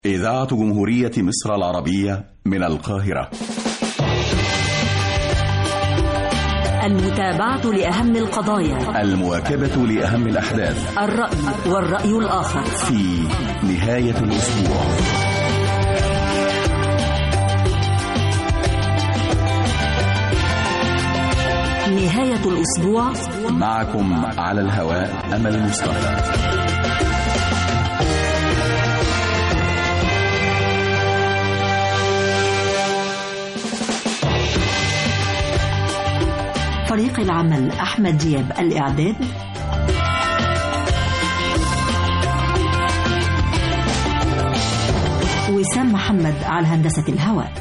إذاعة جمهورية مصر العربية من القاهرة المتابعة لأهم القضايا المواكبة لأهم الأحداث الرأي والرأي الآخر في نهاية الأسبوع نهاية الأسبوع معكم على الهواء أمل مصطفى فريق العمل أحمد دياب الإعداد وسام محمد على هندسة الهواء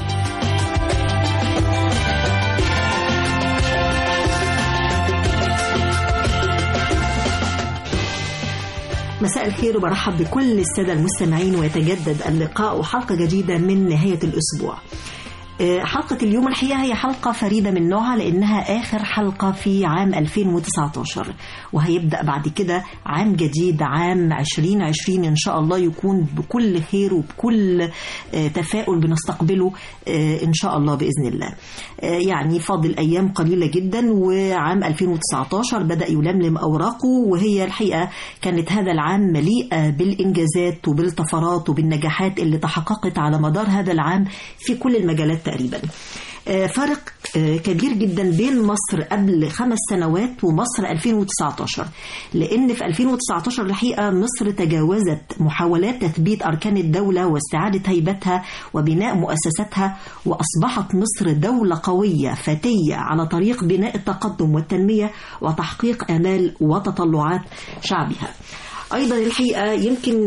مساء الخير وبرحب بكل السادة المستمعين ويتجدد اللقاء وحلقة جديدة من نهاية الأسبوع حلقة اليوم الحقيقة هي حلقة فريدة من نوعها لأنها آخر حلقة في عام 2019 وهيبدأ بعد كده عام جديد عام 2020 إن شاء الله يكون بكل خير وبكل تفاؤل بنستقبله إن شاء الله بإذن الله يعني فاضل أيام قليلة جدا وعام 2019 بدأ يلملم أوراقه وهي الحقيقة كانت هذا العام مليئة بالإنجازات وبالطفرات وبالنجاحات اللي تحققت على مدار هذا العام في كل المجالات تقريبا فرق كبير جدا بين مصر قبل خمس سنوات ومصر 2019 لأن في 2019 الحقيقة مصر تجاوزت محاولات تثبيت أركان الدولة واستعادة هيبتها وبناء مؤسساتها وأصبحت مصر دولة قوية فتية على طريق بناء التقدم والتنمية وتحقيق آمال وتطلعات شعبها ايضا الحقيقه يمكن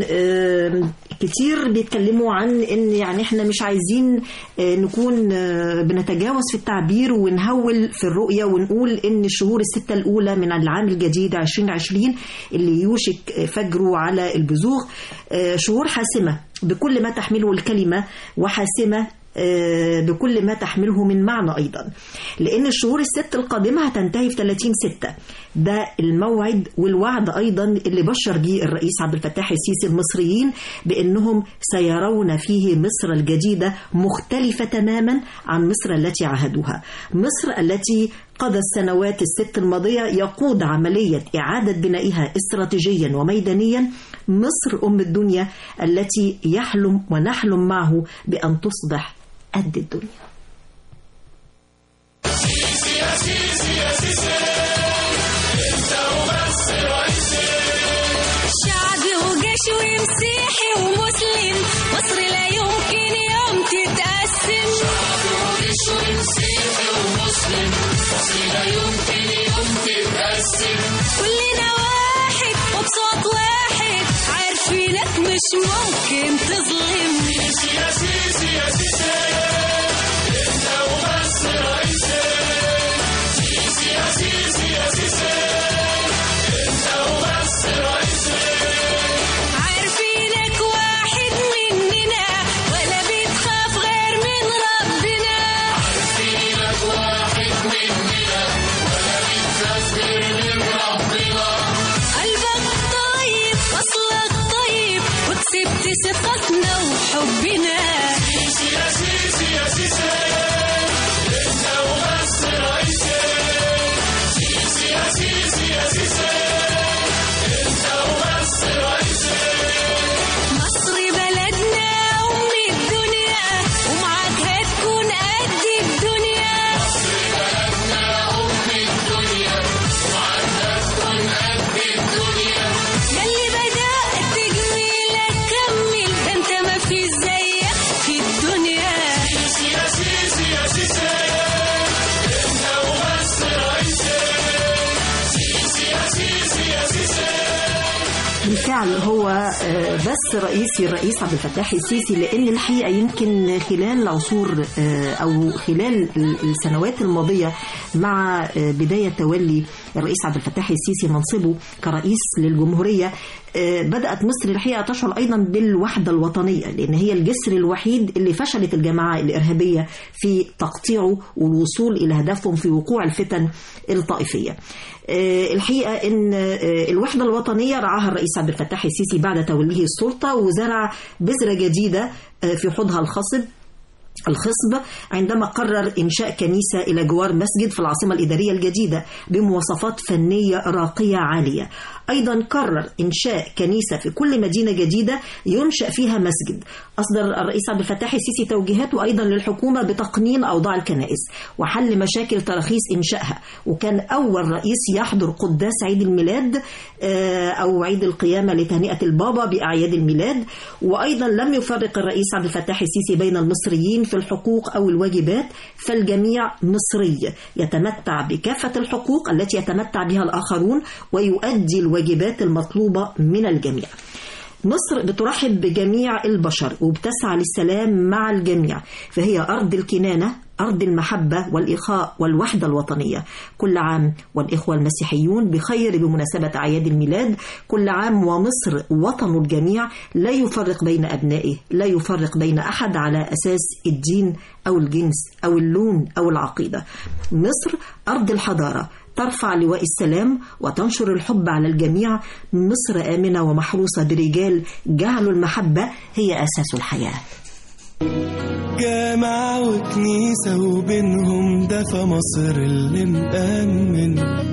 كتير بيتكلموا عن ان يعني احنا مش عايزين نكون بنتجاوز في التعبير ونهول في الرؤيه ونقول ان الشهور السته الاولى من العام الجديد 2020 اللي يوشك فجره على البزوغ شهور حاسمه بكل ما تحمله الكلمه وحاسمه بكل ما تحمله من معنى أيضا لأن الشهور الست القادمة هتنتهي في 30 ستة ده الموعد والوعد أيضا اللي بشر به الرئيس عبد الفتاح السيسي المصريين بأنهم سيرون فيه مصر الجديدة مختلفة تماما عن مصر التي عهدوها مصر التي قضى السنوات الست الماضية يقود عملية إعادة بنائها استراتيجيا وميدانيا مصر أم الدنيا التي يحلم ونحلم معه بأن تصبح قد الدنيا شعبي وجيش ومسيحي ومسلم مصر لا يمكن يوم تتقسم شعبي وجيش ومسيحي ومسلم مصر لا يمكن يوم تتقسم كلنا واحد وبصوت واحد عارفينك مش ممكن تظلم يا سيسي يا سيسي انت وبس رئيسي سيسي يا سيسي يا سيسي انت وبس رئيسي عارفينك واحد مننا ولا بتخاف غير من ربنا عارفينك واحد مننا ولا بتخاف غير من ربنا قلبك طيب اصلك طيب وكسبت ثقتنا وحبنا سيسي يا سيسي يا سيسي انت وبس رئيسي سيسي يا سيسي يا سيسي انت وبس رئيسي مصر بلدنا ام الدنيا ومعاك هتكون قد الدنيا مصر بلدنا ام الدنيا ومعاك هتكون قد الدنيا ياللي بدأت جميلك كمل ده انت ما في زيك في الدنيا سيسي يا سيسي يا سيسي انت وبس رئيسي سيسي يا سيسي يا سيسي بالفعل هو بس رئيسي الرئيس عبد الفتاح السيسي لان الحقيقه يمكن خلال العصور او خلال السنوات الماضيه مع بدايه تولي الرئيس عبد الفتاح السيسي منصبه كرئيس للجمهوريه آه، بدأت مصر الحقيقة تشعر أيضا بالوحدة الوطنية لأن هي الجسر الوحيد اللي فشلت الجماعة الإرهابية في تقطيعه والوصول إلى هدفهم في وقوع الفتن الطائفية آه، الحقيقة أن آه، الوحدة الوطنية رعاها الرئيس عبد الفتاح السيسي بعد توليه السلطة وزرع بذرة جديدة آه، في حوضها الخصب الخصب عندما قرر إنشاء كنيسة إلى جوار مسجد في العاصمة الإدارية الجديدة بمواصفات فنية راقية عالية أيضا قرر إنشاء كنيسة في كل مدينة جديدة ينشأ فيها مسجد أصدر الرئيس عبد الفتاح السيسي توجيهاته أيضا للحكومة بتقنين أوضاع الكنائس وحل مشاكل تراخيص إنشائها وكان أول رئيس يحضر قداس عيد الميلاد آه، أو عيد القيامة لتهنئة البابا بأعياد الميلاد وأيضا لم يفرق الرئيس عبد الفتاح السيسي بين المصريين في الحقوق أو الواجبات فالجميع مصري يتمتع بكافة الحقوق التي يتمتع بها الآخرون ويؤدي الواجبات المطلوبة من الجميع مصر بترحب بجميع البشر وبتسعى للسلام مع الجميع فهي أرض الكنانة أرض المحبة والإخاء والوحدة الوطنية كل عام والإخوة المسيحيون بخير بمناسبة أعياد الميلاد كل عام ومصر وطن الجميع لا يفرق بين أبنائه لا يفرق بين أحد على أساس الدين أو الجنس أو اللون أو العقيدة مصر أرض الحضارة ترفع لواء السلام وتنشر الحب على الجميع مصر آمنة ومحروسة برجال جعلوا المحبة هي أساس الحياة جامعة وكنيسة وبينهم ده في مصر اللي مأمن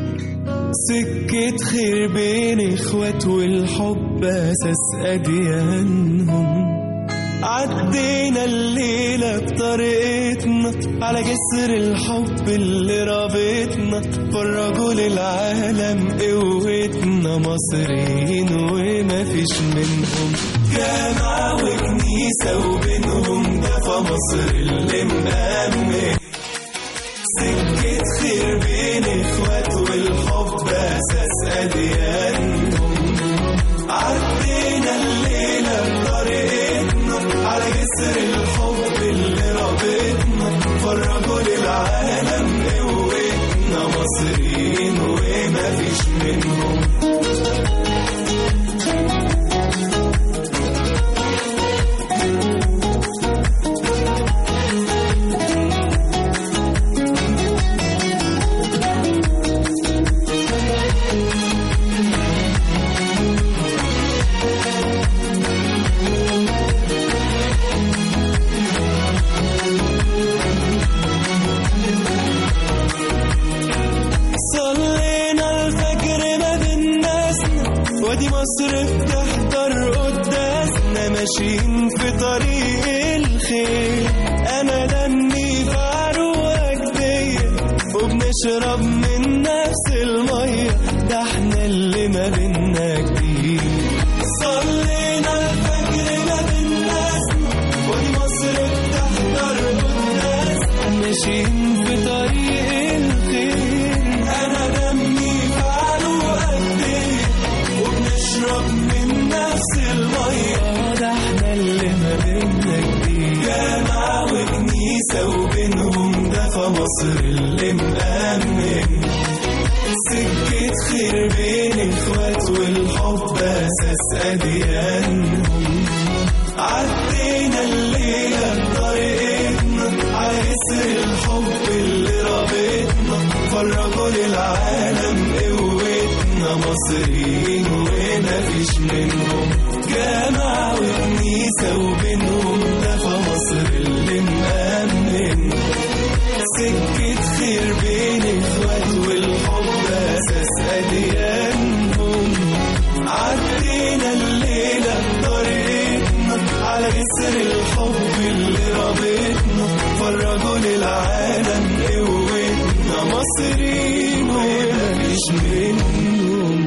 سكة خير بين اخوات والحب اساس اديانهم عدينا الليلة بطريقتنا على جسر الحب اللي رابطنا فرجوا للعالم قوتنا مصريين وما فيش منهم جامعة وكنيسة وبينهم ده في مصر اللي مأمن سكة خير بين اخوات والحب اساس اديانهم عدينا الليلة بطريقتنا على جسر الحب اللي رابطنا فرجوا للعالم قوتنا مصريين وما فيش منهم صلينا الفجر ما بين ناسنا وادي مصر بتحضر قداسنا ماشيين في طريق الخير انا دمي في عروق جدية وبنشرب من نفس المية ده احنا اللي ما بينا كتير صلينا الفجر ما بين ناسنا وادي مصر بتحضر قداسنا ماشيين في طريق الخير انا دمي فعله قديه وبنشرب من نفس الميه ده احنا اللي ما بينا كتير جامعة وكنيسة وبينهم ده في مصر اللي مأمن سكة خير بين اخوات والحب اساس اديانهم عدينا الليلة بطريقتنا على جسر الحب اللي رابطنا فرجوا للعالم قوتنا مصريين وما فيش منهم جامعة وكنيسة وبينهم ده في مصر اللي مأمن سكة خير بين اخوات والحب اساس اديانهم عدينا الليلة بطريقتنا على جسر الحب اللي رابطنا فرجوا للعالم قوتنا مصريين ومفيش منهم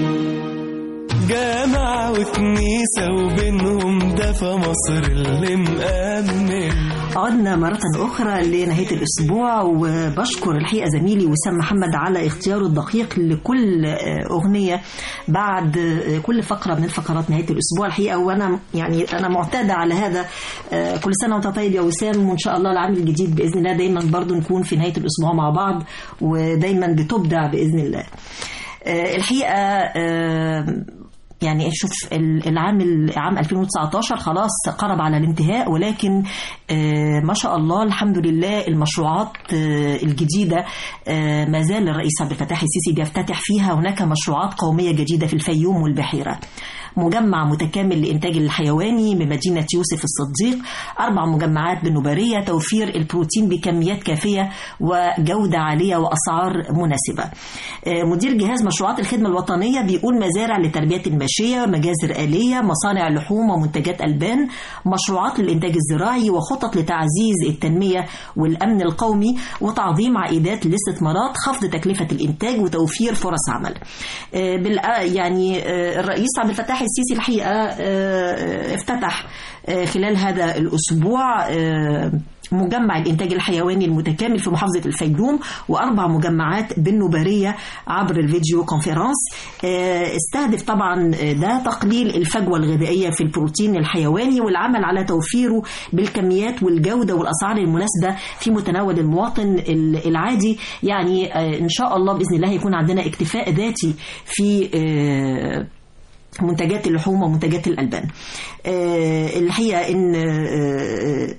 جامعة وكنيسة وبينهم ده في مصر اللي مأمن عدنا مرة أخرى لنهاية الأسبوع وبشكر الحقيقة زميلي وسام محمد على اختياره الدقيق لكل آه، أغنية بعد آه، كل فقرة من فقرات نهاية الأسبوع الحقيقة وأنا يعني أنا معتادة على هذا آه، كل سنة وأنت طيب يا وسام وإن شاء الله العام الجديد بإذن الله دايما برضو نكون في نهاية الأسبوع مع بعض ودايما بتبدع بإذن الله آه، الحقيقة آه، يعني شوف ال- العام العام 2019 خلاص قرب على الانتهاء ولكن آه، ما شاء الله الحمد لله المشروعات آه، الجديدة آه، ما زال الرئيس عبد الفتاح السيسي بيفتتح فيها هناك مشروعات قومية جديدة في الفيوم والبحيرة مجمع متكامل لإنتاج الحيواني بمدينة يوسف الصديق أربع مجمعات بالنبارية توفير البروتين بكميات كافية وجودة عالية وأسعار مناسبة آه، مدير جهاز مشروعات الخدمة الوطنية بيقول مزارع لتربية الماشية مجازر آلية مصانع لحوم ومنتجات ألبان مشروعات للإنتاج الزراعي وخطط لتعزيز التنمية والأمن القومي وتعظيم عائدات الاستثمارات خفض تكلفة الإنتاج وتوفير فرص عمل آه، بالآ- يعني آه، الرئيس عبد الفتاح السيسي الحقيقة آه، افتتح آه، خلال هذا الأسبوع آه، مجمع الإنتاج الحيواني المتكامل في محافظة الفيوم وأربع مجمعات بالنوبارية عبر الفيديو كونفرنس آه، استهدف طبعا آه، ده تقليل الفجوة الغذائية في البروتين الحيواني والعمل على توفيره بالكميات والجودة والأسعار المناسبة في متناول المواطن ال- العادي يعني آه، إن شاء الله بإذن الله يكون عندنا اكتفاء ذاتي في آه، منتجات اللحوم ومنتجات الألبان آه، الحقيقة إن آه،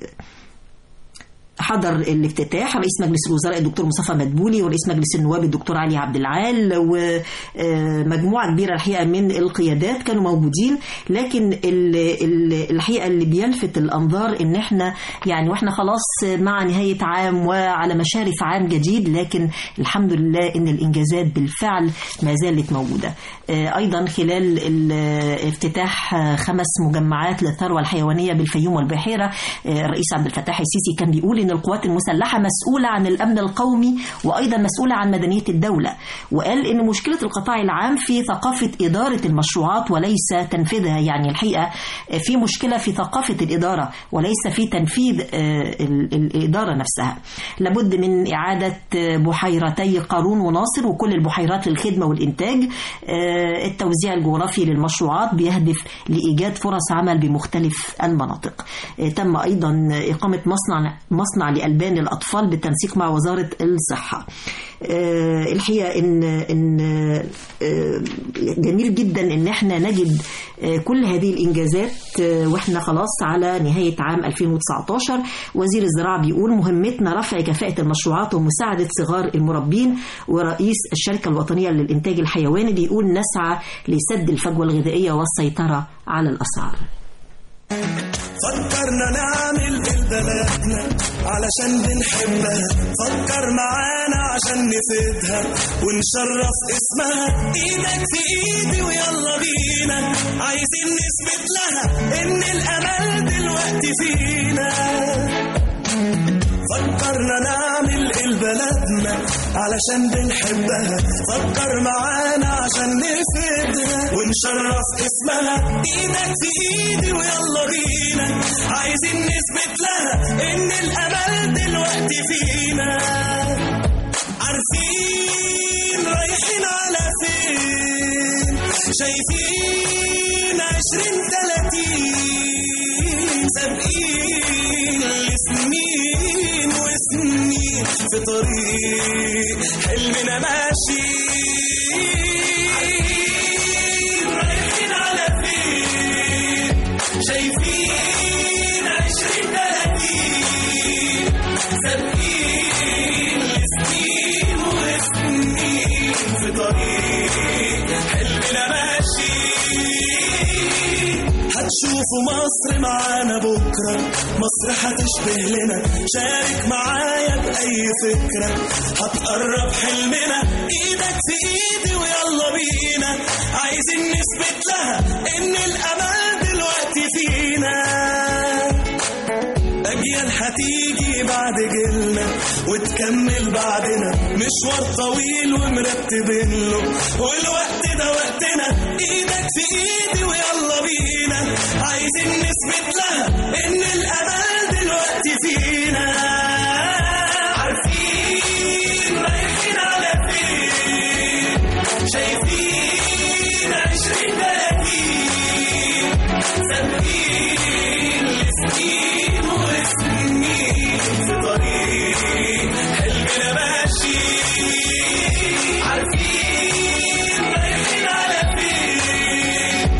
حضر الافتتاح رئيس مجلس الوزراء الدكتور مصطفى مدبولي ورئيس مجلس النواب الدكتور علي عبد العال ومجموعه كبيره الحقيقه من القيادات كانوا موجودين لكن ال- ال- الحقيقه اللي بيلفت الانظار ان احنا يعني واحنا خلاص مع نهايه عام وعلى مشارف عام جديد لكن الحمد لله ان الانجازات بالفعل ما زالت موجوده آه، ايضا خلال ال- افتتاح آه، خمس مجمعات للثروه الحيوانيه بالفيوم والبحيره آه، الرئيس عبد الفتاح السيسي كان بيقول ان القوات المسلحه مسؤوله عن الامن القومي وايضا مسؤوله عن مدنيه الدوله وقال ان مشكله القطاع العام في ثقافه اداره المشروعات وليس تنفيذها يعني الحقيقه آه، في مشكله في ثقافه الاداره وليس في تنفيذ آه، ال- الاداره نفسها لابد من اعاده آه، بحيرتي قارون وناصر وكل البحيرات للخدمه والانتاج آه، التوزيع الجغرافي للمشروعات بيهدف لايجاد فرص عمل بمختلف المناطق آه، تم ايضا اقامه مصنع مصنع لالبان الاطفال بالتنسيق مع وزاره الصحه آه، الحقيقه ان ان آه، جميل جدا ان احنا نجد آه، كل هذه الانجازات آه، واحنا خلاص على نهايه عام 2019 وزير الزراعه بيقول مهمتنا رفع كفاءه المشروعات ومساعده صغار المربين ورئيس الشركه الوطنيه للانتاج الحيواني بيقول نسعى لسد الفجوه الغذائيه والسيطره على الاسعار فكرنا نعمل بلدنا علشان بنحبها فكر معانا عشان نفيدها ونشرف اسمها ايدك في ايدي ويلا بينا عايزين نثبت لها ان الامل دلوقتي فينا فكرنا نعمل البلدنا علشان بنحبها فكر معانا عشان نفيدها ونشرف اسمها ايدك في ايدي ويلا بينا عايزين نثبت لها ان الامل دلوقتي فينا عارفين رايحين على فين شايفين عشرين تلاتين سابقين لسنين وسنين في طريق حلمنا ماشي رايحين على فين شايفين عشرين تلاتين سابقين لسنين وسنين في طريق حلمنا ماشي هتشوفوا مصر معانا بكرة مصر هتشبه لنا شارك معايا بأي فكرة هتقرب حلمنا ايدك في ايدي ويلا بينا عايزين نثبت لها ان الامل دلوقتي فينا أجيال هتيجي بعد جيلنا وتكمل بعدنا مشوار طويل ومرتبين له والوقت ده وقتنا ايدك في ايدي ويلا بينا عايزين نثبت لها ان الامل دلوقتي فينا عارفين رايحين على فين شايفين عشرين تلاتين سابقين لسنين وسنين في طريق حلمنا ماشي عارفين رايحين على فين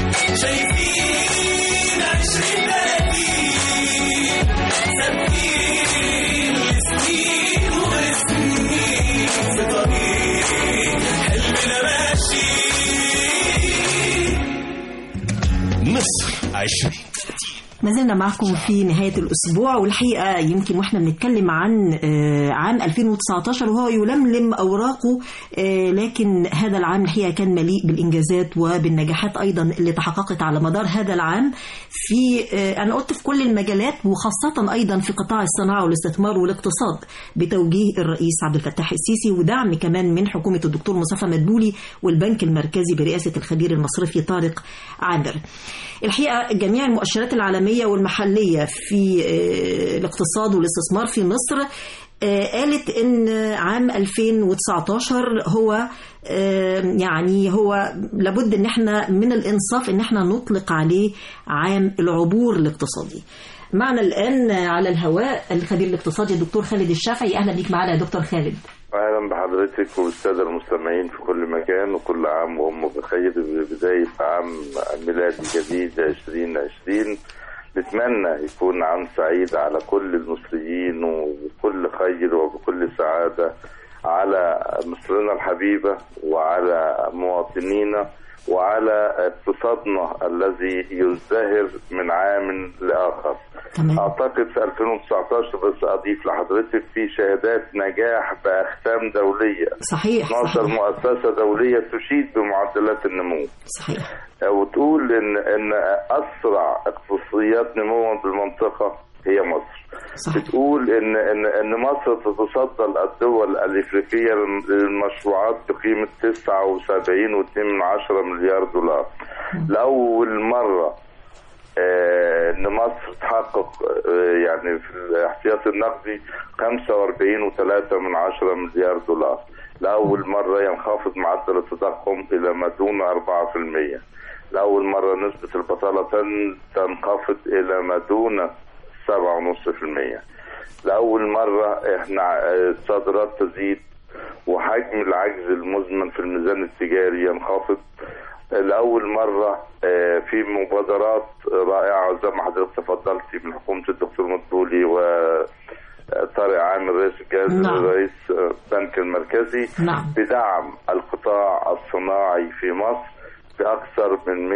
ما زلنا معكم في نهاية الأسبوع والحقيقة يمكن وإحنا بنتكلم عن آه، عام 2019 وهو يلملم أوراقه آه، لكن هذا العام الحقيقة كان مليء بالإنجازات وبالنجاحات أيضا اللي تحققت على مدار هذا العام في آه، أنا قلت في كل المجالات وخاصة أيضا في قطاع الصناعة والاستثمار والاقتصاد بتوجيه الرئيس عبد الفتاح السيسي ودعم كمان من حكومة الدكتور مصطفى مدبولي والبنك المركزي برئاسة الخبير المصرفي طارق عامر الحقيقة جميع المؤشرات العالمية والمحلية في آه، الاقتصاد والاستثمار في مصر آه، قالت ان عام 2019 هو آه، يعني هو لابد ان احنا من الانصاف ان احنا نطلق عليه عام العبور الاقتصادي معنا الان على الهواء الخبير الاقتصادي الدكتور خالد الشافعي اهلا بيك معنا يا دكتور خالد اهلا بحضرتك والساده المستمعين في كل مكان وكل عام وهم بخير ببدايه عام ميلادي جديد 2020 نتمنى يكون عام سعيد على كل المصريين وبكل خير وبكل سعاده على مصرنا الحبيبه وعلى مواطنينا وعلى اقتصادنا الذي يزدهر من عام لاخر تمام اعتقد في 2019 بس اضيف لحضرتك في شهادات نجاح باختام دوليه صحيح 12 صحيح مؤسسه دوليه تشيد بمعدلات النمو صحيح وتقول ان ان اسرع اقتصاديات نموا بالمنطقه هي مصر صحيح بتقول ان ان ان مصر تتصدى الدول الافريقيه للمشروعات بقيمه 79.2 مليار دولار لاول مره آه، ان مصر تحقق آه، يعني في الاحتياط النقدي 45.3 من عشرة مليار دولار لأول مرة ينخفض معدل التضخم إلى ما دون 4% لأول مرة نسبة البطالة تن- تنخفض إلى ما دون 7.5% لأول مرة إحنا آه، الصادرات تزيد وحجم العجز المزمن في الميزان التجاري ينخفض لأول مرة آه، في مبادرات رائعة زي ما حضرتك تفضلتي من حكومة الدكتور مدبولي و طارق عامر رئيس الجهاز نعم. رئيس البنك المركزي نعم. بدعم القطاع الصناعي في مصر بأكثر من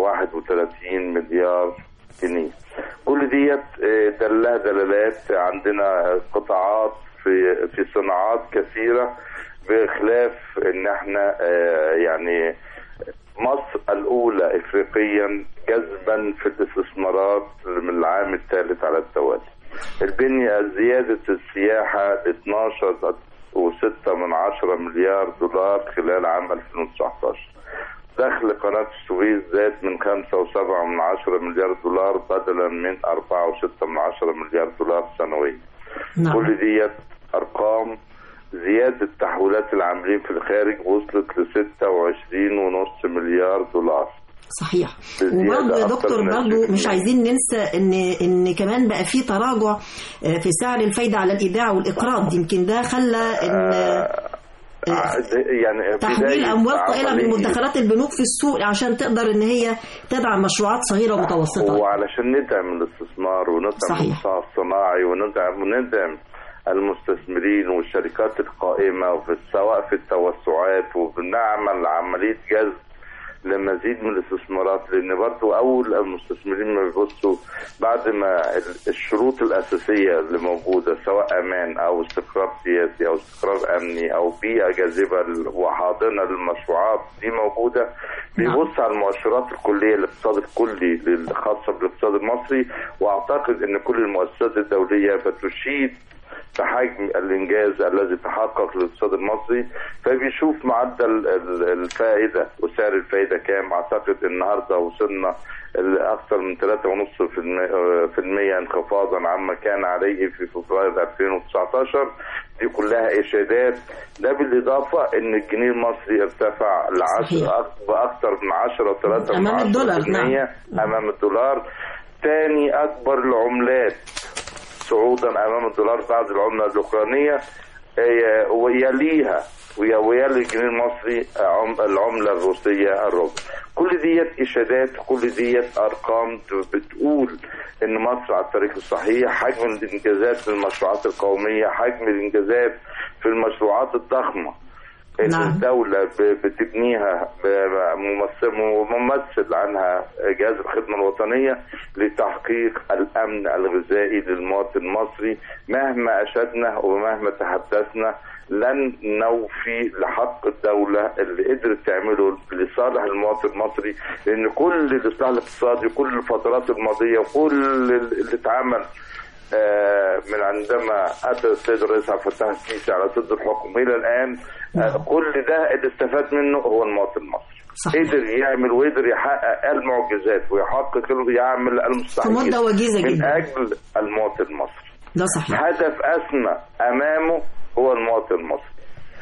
131 مليار جنيه كل ديت آه، دلها دلالات عندنا قطاعات في في صناعات كثيرة بخلاف ان احنا آه، يعني مصر الأولى إفريقيا جذبا في الاستثمارات من العام الثالث على التوالي البنية زيادة السياحة 12 و6 من عشرة مليار دولار خلال عام 2019 دخل قناة السويس زاد من 5 و7 من عشرة مليار دولار بدلا من 4 و6 من عشرة مليار دولار سنويا نعم كل ديت ارقام زيادة تحويلات العاملين في الخارج وصلت ل 26.5 مليار دولار صحيح بزيادة وبرضه يا أكتر دكتور من برضه 20%. مش عايزين ننسى ان ان كمان بقى في تراجع آه، في سعر الفايده على الايداع والاقراض يمكن ده خلى ان ع- يعني تحويل بداية اموال طائله من عملية- مدخرات البنوك في السوق عشان تقدر ان هي تدعم مشروعات صغيره ومتوسطه وعلشان ندعم الاستثمار وندعم صحيح. القطاع الصناعي وندعم وندعم المستثمرين والشركات القائمة وفي سواء في التوسعات وبنعمل عملية جذب لمزيد من الاستثمارات لان برضو اول المستثمرين ما بيبصوا بعد ما ال- الشروط الاساسيه اللي موجوده سواء امان او استقرار سياسي او استقرار امني او بيئه جاذبه ل- وحاضنه للمشروعات دي موجوده بيبص على المؤشرات الكليه الاقتصاد الكلي الخاصه بالاقتصاد المصري واعتقد ان كل المؤسسات الدوليه بتشيد بحجم الانجاز الذي تحقق للاقتصاد المصري فبيشوف معدل ال- الفائده وسعر الفائده كام اعتقد النهارده وصلنا لاكثر من 3.5% انخفاضا عما كان عليه في فبراير 2019 دي كلها اشادات ده بالاضافه ان الجنيه المصري ارتفع صحيح. لعشر باكثر من 10 و3 أمام الدولار، نعم. امام الدولار ثاني اكبر العملات صعودا امام الدولار بعد العمله الاوكرانيه آه، ويليها ويا- ويلي الجنيه المصري عم- العمله الروسيه الروبل كل ديت اشادات كل ديت ارقام ت- بتقول ان مصر على الطريق الصحيح حجم الانجازات في المشروعات القوميه حجم الانجازات في المشروعات الضخمه ان نعم. الدولة ب- بتبنيها بممثل ممثل عنها جهاز الخدمة الوطنية لتحقيق الأمن الغذائي للمواطن المصري مهما أشدنا ومهما تحدثنا لن نوفي لحق الدولة اللي قدرت تعمله لصالح المواطن المصري لأن كل الإصلاح الاقتصادي كل الفترات الماضية وكل اللي اتعمل آه، من عندما اتى السيد الرئيس عبد الفتاح السيسي على صد الحكم الى الان آه، كل ده اللي استفاد منه هو المواطن المصري صحيح. قدر يعمل وقدر يحقق المعجزات ويحقق يعمل المستحيل في مدة وجيزة من جدا. اجل المواطن المصري ده صحيح هدف اسمى امامه هو المواطن المصري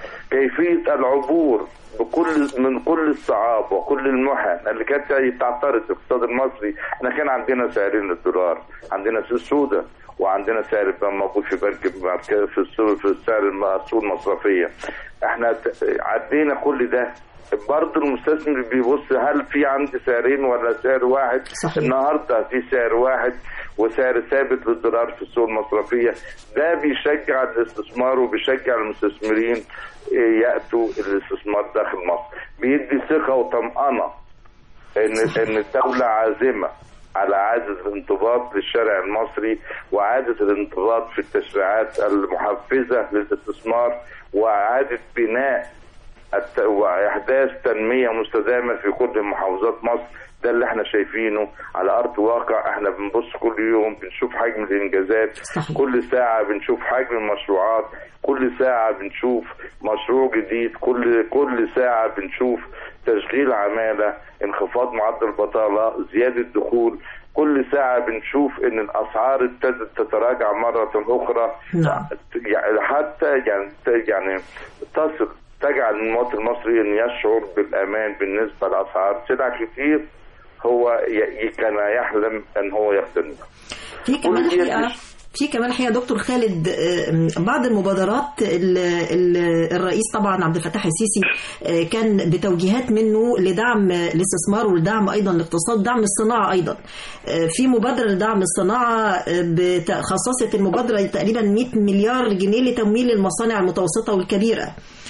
كيفيه العبور بكل من كل الصعاب وكل المحن اللي كانت تعترض الاقتصاد المصري احنا كان عندنا سعرين للدولار عندنا سوق سودا وعندنا سعر بقى موجود في بنك في السوق في السعر الم- السوق المصرفيه احنا ت- عدينا كل ده برضه المستثمر بيبص هل في عندي سعرين ولا سعر واحد صحيح. النهارده في سعر واحد وسعر ثابت للدولار في السوق المصرفيه ده بيشجع الاستثمار وبيشجع المستثمرين إيه، ياتوا الاستثمار داخل مصر بيدي ثقه وطمانه ان ان الدوله عازمه على اعاده الانضباط للشارع المصري واعاده الانضباط في التشريعات المحفزه للاستثمار واعاده بناء الت- واحداث تنميه مستدامه في كل محافظات مصر ده اللي احنا شايفينه على ارض واقع احنا بنبص كل يوم بنشوف حجم الانجازات صحيح. كل ساعه بنشوف حجم المشروعات كل ساعه بنشوف مشروع جديد كل كل ساعه بنشوف تشغيل عماله انخفاض معدل البطاله زياده دخول كل ساعه بنشوف ان الاسعار ابتدت تتراجع مره اخرى نعم. يعني حتى يعني يعني تصل تجعل المواطن المصري ان يشعر بالامان بالنسبه لاسعار سلع كتير هو ي- كان يحلم ان هو يقتنيها. في كمان ودي الحقيقه مش- في كمان الحقيقه دكتور خالد آه، بعض المبادرات ال- ال- الرئيس طبعا عبد الفتاح السيسي آه، كان بتوجيهات منه لدعم الاستثمار ولدعم ايضا الاقتصاد دعم الصناعه ايضا آه، في مبادره لدعم الصناعه آه، بت- خصصت المبادره تقريبا 100 مليار جنيه لتمويل المصانع المتوسطه والكبيره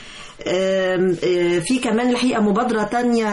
آم، آه، في كمان الحقيقه مبادره تانية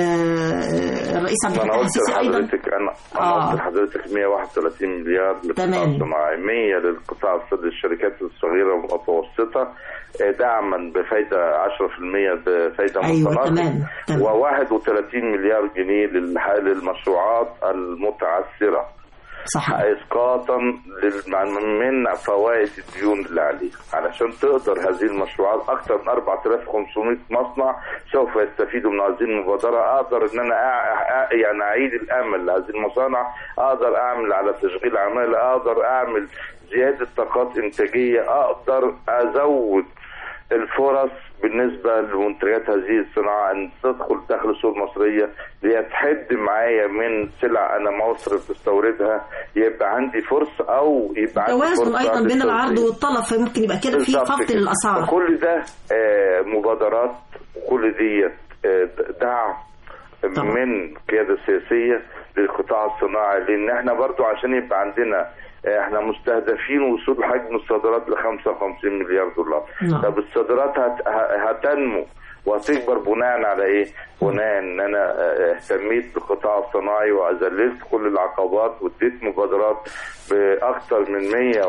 آه، الرئيس عبد ما انا الفتاح قلت السيسي ايضا لحضرتك انا آه. انا قلت لحضرتك 131 مليار للقطاع تمام. الصناعي 100 للقطاع الص- للشركات الصغيره والمتوسطه آه، دعما بفايده 10% بفايده أيوة، متناقضه تمام، تمام. و31 مليار جنيه للح- للمشروعات المتعثره صحيح اسقاطا لل- من فوائد الديون اللي عليها علشان تقدر هذه المشروعات اكثر من 4500 مصنع سوف يستفيدوا من هذه المبادره اقدر ان انا أع- أع- يعني اعيد الامل لهذه المصانع اقدر اعمل على تشغيل عماله اقدر اعمل زياده طاقات انتاجيه اقدر ازود الفرص بالنسبة لمنتجات هذه الصناعة أن تدخل داخل السوق المصرية ليتحد معايا من سلع أنا مصر بتستوردها يبقى عندي فرصة أو يبقى عندي توازن فرصة ايضا بين العرض للتوزيع. والطلب فممكن يبقى كده في بالظبط خفض كده. للاسعار كل ده آه، مبادرات وكل دي آه، دعم طبعا. من القياده السياسيه للقطاع الصناعي لان احنا برضو عشان يبقى عندنا آه، احنا مستهدفين وصول حجم الصادرات ل 55 مليار دولار نعم. طب الصادرات هت- ه- هتنمو وهتكبر بناء على ايه؟ بناء ان انا آه، اهتميت بالقطاع الصناعي واذللت كل العقبات واديت مبادرات باكثر من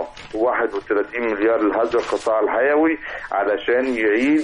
131 مليار لهذا القطاع الحيوي علشان يعيد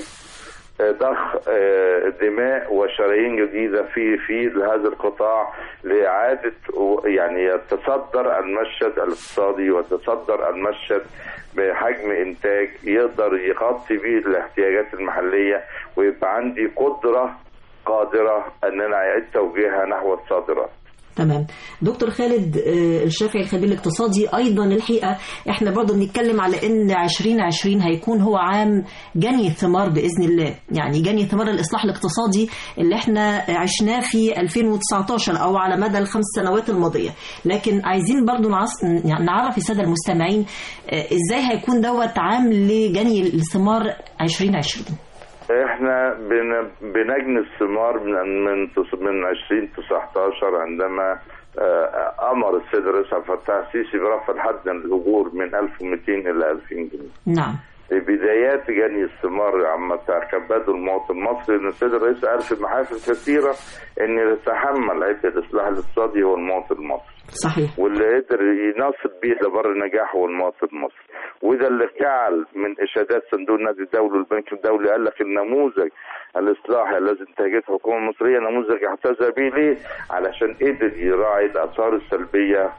ضخ آه، دماء وشرايين جديدة في في هذا القطاع لإعادة و- يعني يتصدر المشهد الاقتصادي ويتصدر المشهد بحجم إنتاج يقدر يغطي به الاحتياجات المحلية ويبقى عندي قدرة قادرة أن أنا أعيد توجيهها نحو الصادرات تمام دكتور خالد آه، الشافعي الخبير الاقتصادي ايضا الحقيقه احنا برضه بنتكلم على ان 2020 هيكون هو عام جني الثمار باذن الله يعني جني ثمار الاصلاح الاقتصادي اللي احنا عشناه في 2019 او على مدى الخمس سنوات الماضيه لكن عايزين برضه نعص... يعني نعرف الساده المستمعين آه، ازاي هيكون دوت عام لجني الثمار 2020 احنا بن- بنجني الثمار من من تس- من 2019 عندما آه، امر السيد الرئيس عبد الفتاح السيسي برفع الحد من الاجور من 1200 الى 2000 جنيه. نعم بدايات جني الثمار عما تكبده المواطن المصري ان السيد الرئيس قال في محافل كثيره ان اللي يتحمل عبء الاصلاح الاقتصادي هو المواطن المصري صحيح واللي قدر ينصب بيه لبر النجاح هو المواطن المصري وده اللي جعل من اشادات صندوق النقد الدولي والبنك الدولي قال لك النموذج الاصلاحي الذي انتهجته الحكومه المصريه نموذج احتذى به ليه؟ علشان قدر يراعي الاثار السلبيه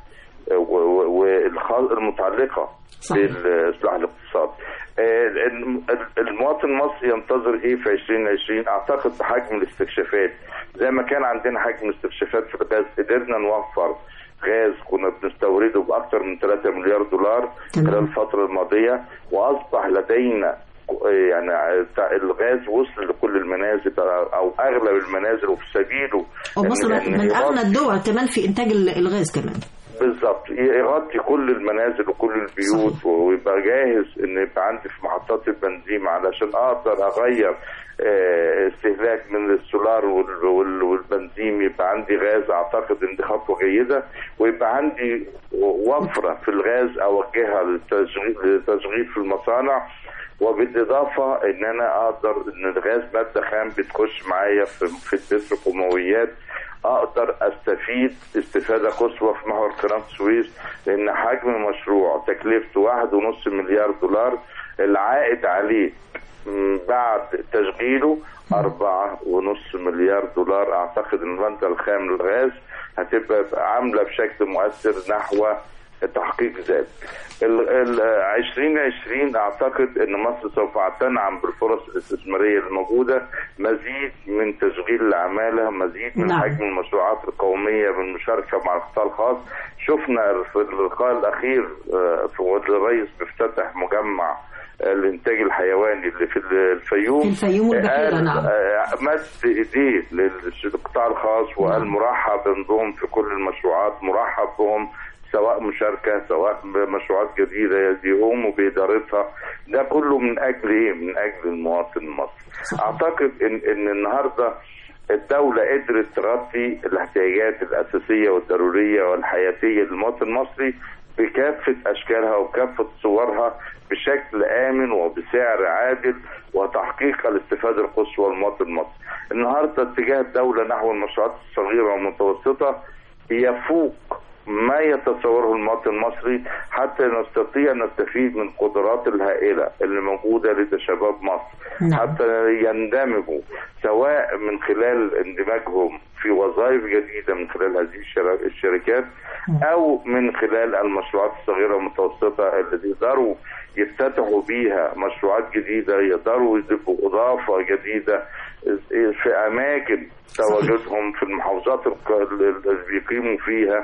والمتعلقه صحيح. بالاصلاح الاقتصادي. آه، الم- المواطن المصري ينتظر ايه في 2020 اعتقد بحجم الاستكشافات زي ما كان عندنا حجم استكشافات في الغاز قدرنا نوفر غاز كنا بنستورده باكثر من 3 مليار دولار تمام. خلال الفتره الماضيه واصبح لدينا يعني الغاز وصل لكل المنازل او اغلب المنازل وفي سبيله ومصر إن- إن من أغنى يغطي- الدول كمان في إنتاج ال- الغاز كمان بالظبط يغطي كل المنازل وكل البيوت ويبقى جاهز ان يبقى عندي في محطات البنزين علشان اقدر اغير آه، استهلاك من السولار وال- وال- والبنزين يبقى عندي غاز اعتقد ان دي خطوه جيده ويبقى عندي وفره في الغاز اوجهها للتشغيل للتشغيل في المصانع وبالاضافه ان انا اقدر ان الغاز ماده خام بتخش معايا في في البتروكيماويات اقدر استفيد استفاده قصوى في محور قناه السويس لان حجم مشروع تكلفته واحد ونص مليار دولار العائد عليه م، بعد تشغيله أربعة ونص مليار دولار أعتقد إن المادة الخام للغاز هتبقى عاملة بشكل مؤثر نحو تحقيق ذلك. ال ال 2020 اعتقد ان مصر سوف تنعم بالفرص الاستثماريه الموجوده مزيد من تشغيل العماله مزيد من نعم. حجم المشروعات القوميه بالمشاركه مع القطاع الخاص شفنا في اللقاء الاخير آه، في وزير الرئيس بيفتتح مجمع الانتاج الحيواني اللي في الفيوم في الفيوم والبحيرة، قال- نعم. آه، مد ايديه للقطاع الخاص وقال نعم. مرحب بهم في كل المشروعات مرحب بهم سواء مشاركة سواء مشروعات جديدة يقوموا بإدارتها ده كله من أجل إيه؟ من أجل المواطن المصري أعتقد إن, إن النهاردة الدولة قدرت تغطي الاحتياجات الأساسية والضرورية والحياتية للمواطن المصري بكافة أشكالها وكافة صورها بشكل آمن وبسعر عادل وتحقيق الاستفادة القصوى للمواطن المصري. النهاردة اتجاه الدولة نحو المشروعات الصغيرة والمتوسطة يفوق ما يتصوره المواطن المصري حتى نستطيع نستفيد من القدرات الهائلة اللي موجودة لدى شباب مصر نعم. حتى يندمجوا سواء من خلال اندماجهم في وظائف جديدة من خلال هذه الشر- الشركات أو من خلال المشروعات الصغيرة والمتوسطة اللي يقدروا يفتتحوا بيها مشروعات جديدة يقدروا يضيفوا إضافة جديدة في أماكن تواجدهم في المحافظات الق- اللي بيقيموا فيها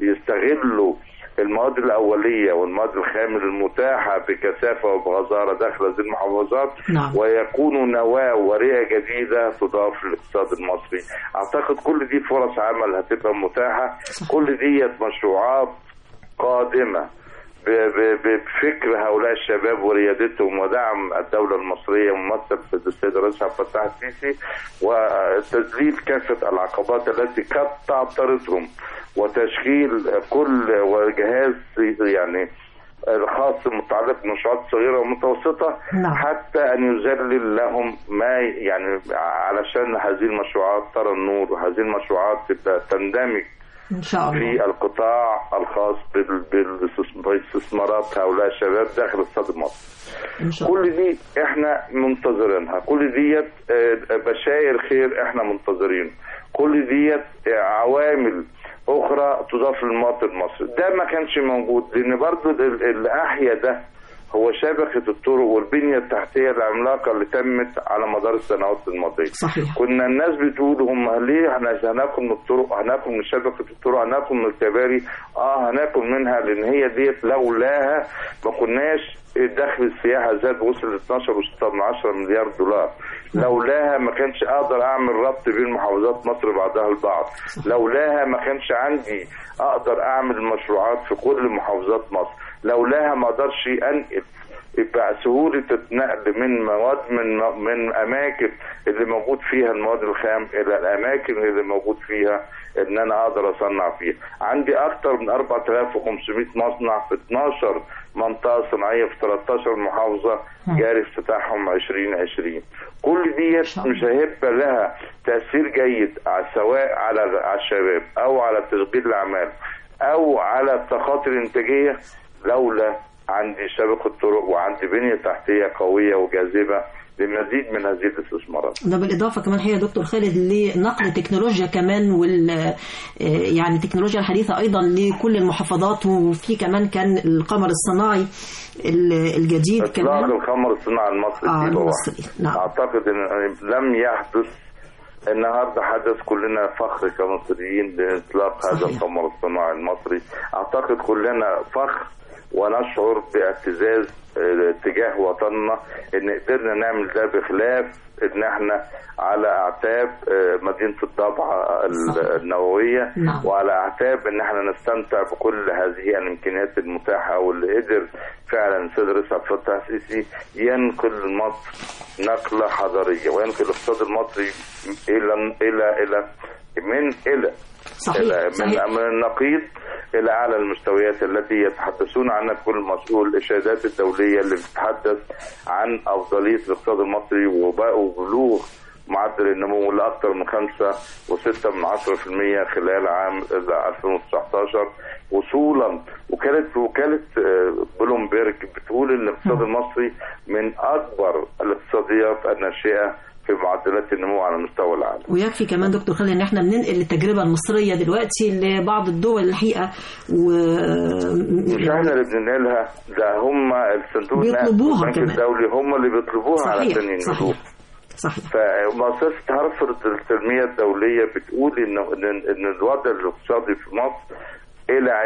يستغلوا المواد الأولية والمواد الخام المتاحة بكثافة وبغزارة داخل هذه المحافظات نعم. ويكونوا نواة ورئة جديدة تضاف للاقتصاد المصري أعتقد كل دي فرص عمل هتبقى متاحة كل ديت مشروعات قادمة ب- ب- بفكر هؤلاء الشباب وريادتهم ودعم الدولة المصرية ممثل في السيد الرئيس عبد الفتاح السيسي وتذليل كافة العقبات التي قد تعترضهم وتشغيل كل وجهاز يعني الخاص متعلق بالمشروعات الصغيرة والمتوسطة نعم. حتى أن يذلل لهم ما يعني علشان هذه المشروعات ترى النور وهذه المشروعات تبقى تندمج إن شاء الله في القطاع الخاص بال- بالاستثم- باستثمارات هؤلاء الشباب داخل الاقتصاد المصري. إن شاء الله كل دي احنا منتظرينها، كل ديت آه، بشاير خير احنا منتظرين. كل ديت آه، عوامل اخرى تضاف للمواطن المصري، ده ما كانش موجود لان برضو ال- اللي احيا ده هو شبكة الطرق والبنية التحتية العملاقة اللي تمت على مدار السنوات الماضية. صحيح كنا الناس بتقول هم ليه احنا هناكل من الطرق هناكل من شبكه الطرق هناكل من الكباري اه هناكل منها لان هي ديت لولاها ما كناش دخل السياحه زاد وصل ل 12.6 مليار دولار لولاها ما كانش اقدر اعمل ربط بين محافظات مصر بعضها البعض لولاها ما كانش عندي اقدر اعمل مشروعات في كل محافظات مصر لولاها ما اقدرش انقل يبقى سهولة النقل من مواد من من أماكن اللي موجود فيها المواد الخام إلى الأماكن اللي موجود فيها إن أنا أقدر أصنع فيها. عندي أكثر من 4500 مصنع في 12 منطقة صناعية في 13 محافظة جاري افتتاحهم 2020. كل ديت شاء الله. مش هيبقى لها تأثير جيد على- سواء على على الشباب أو على تشغيل الأعمال أو على التخاطر الإنتاجية لولا عندي شبكة طرق وعندي بنية تحتية قوية وجاذبة لمزيد من هذه الاستثمارات. ده بالإضافة كمان هي يا دكتور خالد لنقل التكنولوجيا كمان وال آه، يعني التكنولوجيا الحديثة أيضا لكل المحافظات وفي كمان كان القمر الصناعي ال- الجديد إطلاق كمان القمر الصناعي المصري آه، في بواح. المصري، نعم. أعتقد أن لم يحدث النهارده حدث كلنا فخر كمصريين بإطلاق هذا صحيح. القمر الصناعي المصري أعتقد كلنا فخر ونشعر باعتزاز آه، تجاه وطننا ان قدرنا نعمل ده بخلاف ان احنا على اعتاب آه، مدينه الضبعه ال- صحيح. النوويه نعم. وعلى اعتاب ان احنا نستمتع بكل هذه الامكانيات المتاحه واللي قدر فعلا سيد رئيس عبد الفتاح السيسي ينقل مصر نقله حضاريه وينقل الاقتصاد المصري الى الى الى من الى صحيح إلى صحيح من, من النقيض الى اعلى المستويات التي يتحدثون عنها كل مسؤول الاشادات الدوليه اللي بتتحدث عن افضليه الاقتصاد المصري وبقى- وبلوغ معدل النمو لاكثر من 5 و6 من 10% خلال عام 2019 وصولا وكانت وكاله آه، بلومبرج بتقول ان الاقتصاد المصري من اكبر الاقتصاديات الناشئه في معدلات النمو على مستوى العالم. ويكفي كمان دكتور خالد ان احنا بننقل التجربه المصريه دلوقتي لبعض الدول الحقيقه و مش احنا اللي بننقلها ده هم الصندوق بيطلبوها البنك كمان. الدولي هم اللي بيطلبوها علشان صحيح ينقلوها صحيح صحيح فمؤسسة هارفرد التنمية الدولية بتقول إن إن إن الوضع الاقتصادي في مصر إلى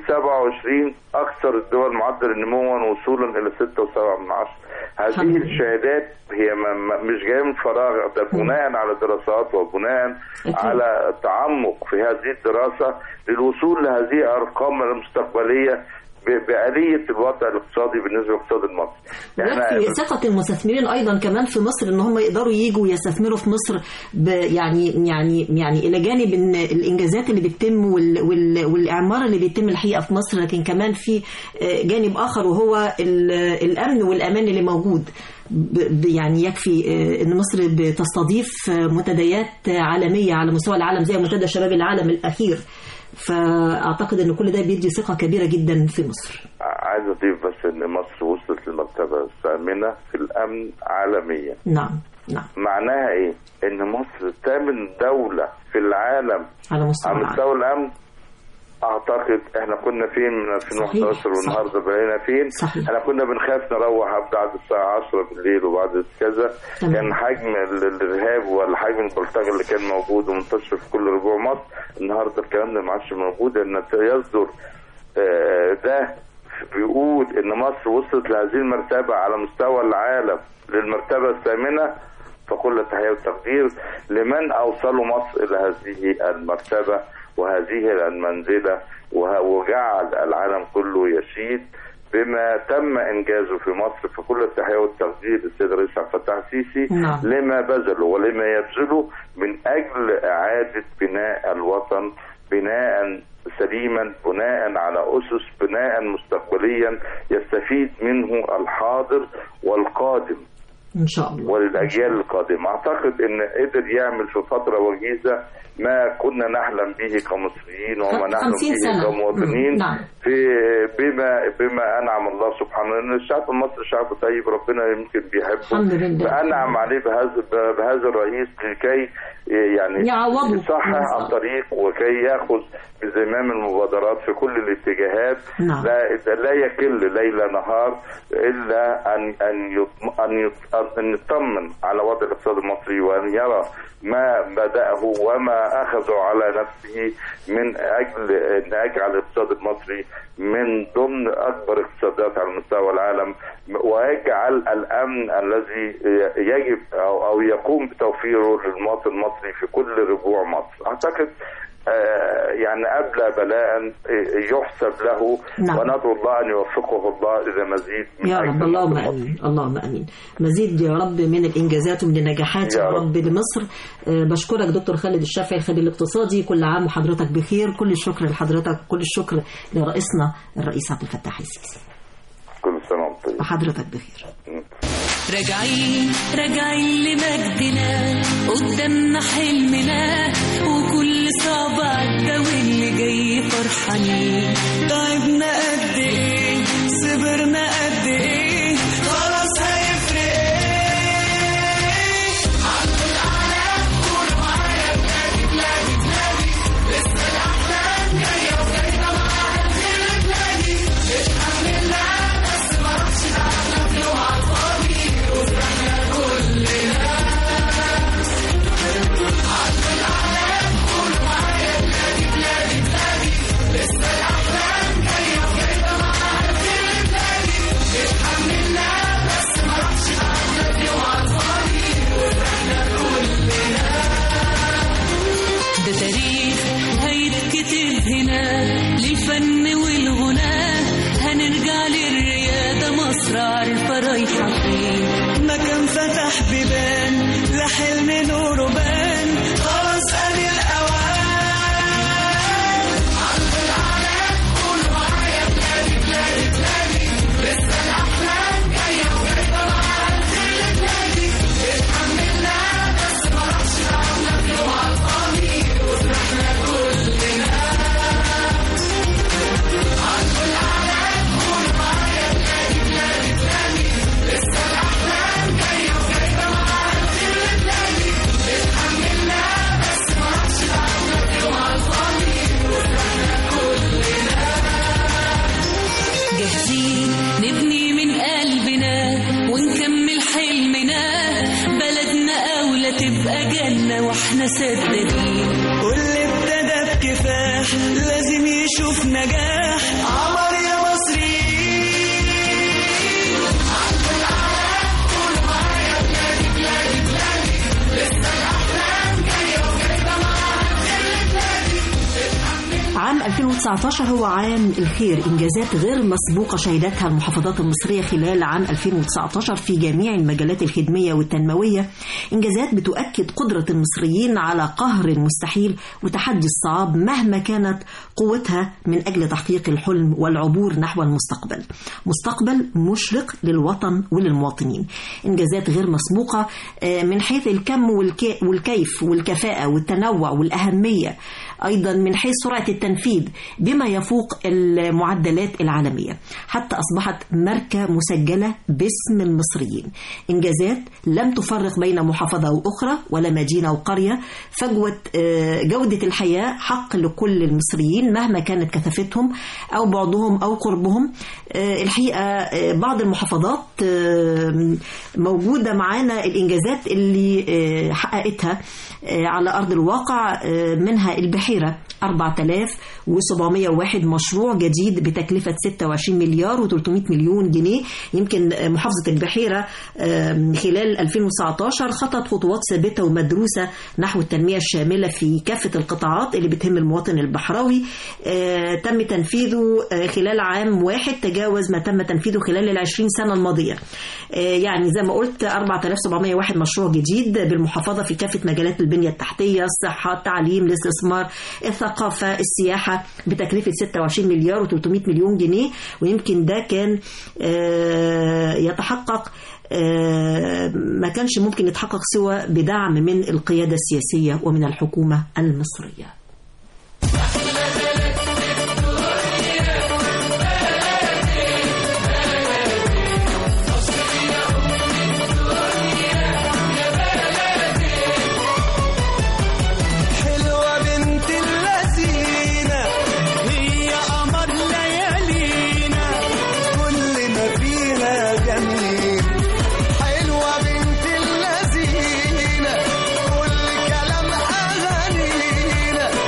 2027 أكثر الدول معدل نموا وصولا إلى 6.7 من عشرة الحمد هذه لله. الشهادات هي ما- ما- مش جاية من فراغ ده بناء على دراسات وبناء أكيد. على تعمق في هذه الدراسة للوصول لهذه الأرقام المستقبلية ب- بآلية الوضع الاقتصادي بالنسبة للاقتصاد المصري. ويكفي ثقة المستثمرين أيضا كمان في مصر إن هم يقدروا يجوا يستثمروا في مصر ب يعني يعني يعني إلى جانب إن الإنجازات اللي بتتم وال وال والإعمار اللي بيتم الحقيقة في مصر لكن كمان في آه، جانب آخر وهو ال- الأمن والأمان اللي موجود ب- ب- يعني يكفي آه، إن مصر بتستضيف آه، منتديات عالمية على مستوى العالم زي منتدى شباب العالم الأخير فأعتقد إن كل ده بيدي ثقة كبيرة جدا في مصر عايز اضيف بس ان مصر وصلت للمرتبه الثامنه في الامن عالميا نعم نعم معناها ايه ان مصر ثامن دوله في العالم على مستوى على العالم مستوى الامن اعتقد احنا كنا فين من 2011 صحيح، والنهارده بقينا فين صحيح. احنا كنا بنخاف نروح بعد الساعه 10 بالليل وبعد كذا تمام. كان حجم ال- الارهاب ولا حجم البلطجه اللي كان موجود ومنتشر في كل ربوع مصر النهارده الكلام ده ما عادش موجود ان يصدر آه، ده بيقول ان مصر وصلت لهذه المرتبه على مستوى العالم للمرتبه الثامنه فكل التحيه والتقدير لمن اوصلوا مصر الى هذه المرتبه وهذه المنزله وه- وجعل العالم كله يشيد بما تم انجازه في مصر فكل التحيه والتقدير للسيد الرئيس عبد الفتاح السيسي نعم. لما بذلوا ولما يبذلوا من اجل اعاده بناء الوطن بناء سليما بناء على اسس بناء مستقبليا يستفيد منه الحاضر والقادم إن شاء الله وللاجيال القادمه اعتقد ان قدر يعمل في فتره وجيزه ما كنا نحلم به كمصريين وما خ- نحلم 50 به سنة. كمواطنين مم. نعم. في بما بما انعم الله سبحانه ان الشعب المصري شعب طيب ربنا يمكن بيحبه الحمد لله. فانعم عليه بهذا بهذا الرئيس لكي يعني يعوضه. يصحح نعم. الطريق وكي ياخذ بزمام المبادرات في كل الاتجاهات نعم. لا لا يكل ليل نهار الا ان ان يطم- ان يط- ان يطمن على وضع الاقتصاد المصري وان يرى ما بدأه وما أخذه على نفسه من أجل أن يجعل الاقتصاد المصري من ضمن أكبر اقتصادات على مستوى العالم ويجعل الأمن الذي يجب أو, أو يقوم بتوفيره للمواطن المصري في كل ربوع مصر أعتقد آه، يعني أبلى بلاء يحسب له نعم. وندعو الله أن يوفقه الله إلى مزيد من يا أجل رب اللهم مصر. امين اللهم امين مزيد يا رب من الانجازات ومن النجاحات يا يا رب لمصر آه، بشكرك دكتور خالد الشافعي الخبير الاقتصادي كل عام وحضرتك بخير كل الشكر لحضرتك كل الشكر لرئيسنا الرئيس عبد الفتاح السيسي كل سنة وأنت طيب وحضرتك بخير راجعين راجعين لمجدنا قدامنا حلمنا وكل صعب عدى واللي جاي فرحانين تعبنا قد ايه صبرنا قد ايه خلاص هيفرق ايه ده تاريخ هيتكتب هنا للفن والغنى هنرجع للريادة مصر عارفة رايحة فين مكان فتح بيبان لحلم نوره بان خلاص قال الاوان جاهزين نبني من قلبنا ونكمل حلمنا بلدنا أولى تبقى جنة واحنا سدادين واللي ابتدى بكفاح لازم يشوف نجاح عمر يا مصري عام 2019 هو عام الخير إنجازات غير مسبوقة شهدتها المحافظات المصرية خلال عام 2019 في جميع المجالات الخدمية والتنموية إنجازات بتؤكد قدرة المصريين على قهر المستحيل وتحدي الصعاب مهما كانت قوتها من أجل تحقيق الحلم والعبور نحو المستقبل مستقبل مشرق للوطن وللمواطنين إنجازات غير مسبوقة آه، من حيث الكم والكي- والكيف والكفاءة والتنوع والأهمية أيضا من حيث سرعة التنفيذ بما يفوق المعدلات العالمية حتى أصبحت ماركة مسجلة باسم المصريين إنجازات لم تفرق بين محافظة وأخرى ولا مدينة وقرية فجوة آه، جودة الحياة حق لكل المصريين مهما كانت كثافتهم أو بعضهم أو قربهم آه، الحقيقة آه، بعض المحافظات آه، موجودة معانا الإنجازات اللي آه، حققتها آه، على أرض الواقع آه، منها البحيرة 4701 مشروع جديد بتكلفة 26 مليار و300 مليون جنيه يمكن آه، محافظة البحيرة آه، خلال 2019 خطت خطوات ثابتة ومدروسة نحو التنمية الشاملة في كافة القطاعات اللي بتهم المواطن البحراوي آه، تم تنفيذه آه، خلال عام واحد تجاوز ما تم تنفيذه خلال العشرين سنة الماضية آه، يعني زي ما قلت 4701 مشروع جديد بالمحافظة في كافة مجالات البنية التحتية الصحة التعليم الاستثمار الثقافة السياحة بتكلفة 26 مليار و300 مليون جنيه ويمكن ده كان آه، يتحقق آه، ما كانش ممكن يتحقق سوى بدعم من القيادة السياسية ومن الحكومة المصرية حلوة بنت اللذينة هي قمر ليالينا كل ما فيها جميل حلوة بنت اللذينة كل كلام أغانينا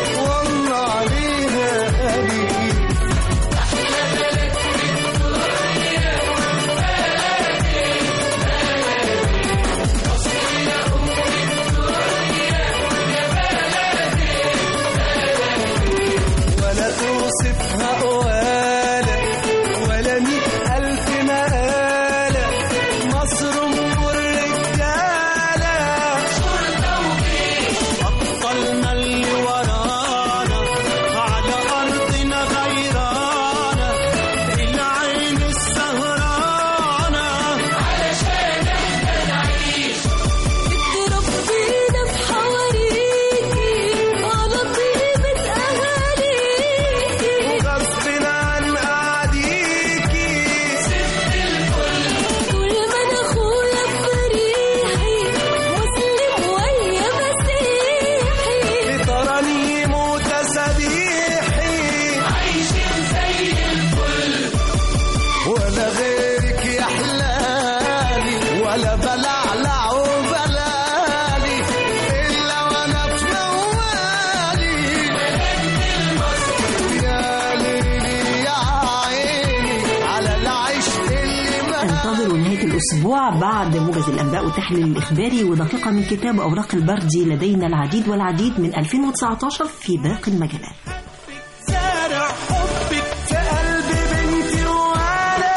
انتظروا نهاية الأسبوع بعد موجز الأنباء والتحليل الإخباري ودقيقة من كتاب أوراق البردي لدينا العديد والعديد من 2019 في باقي المجالات زارع حبك في قلب بنتي وولدك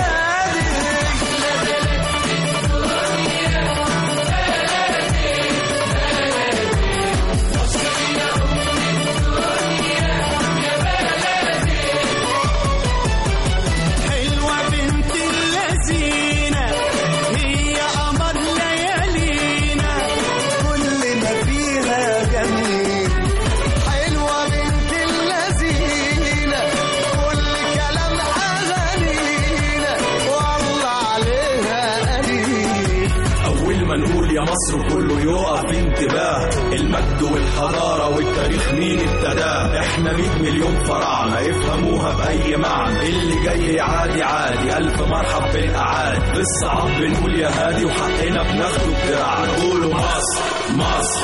حلوة بنت اللذينة هي قمر ليالينا كل ما فيها جميل حلوة بنت اللذينة كل كلام أغانينا والله عليها قليل أول ما نقول يا مصر كله يقف بانتباه المجد والحضارة والتاريخ مين ابتداه احنا 100 مليون فراعنة يفهموها بأي معنى اللي جاي عادي عادي ألف مرحب بالأعاد بالصعب بنقول يا هادي وحقنا بناخده بدراعنا قولوا مصر مصر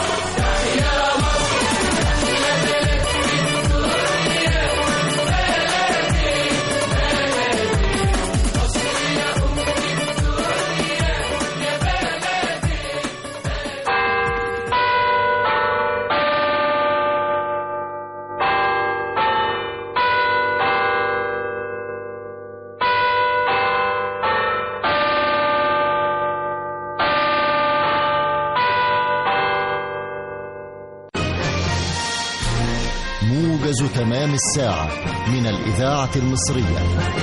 موجز تمام الساعة من الإذاعة المصرية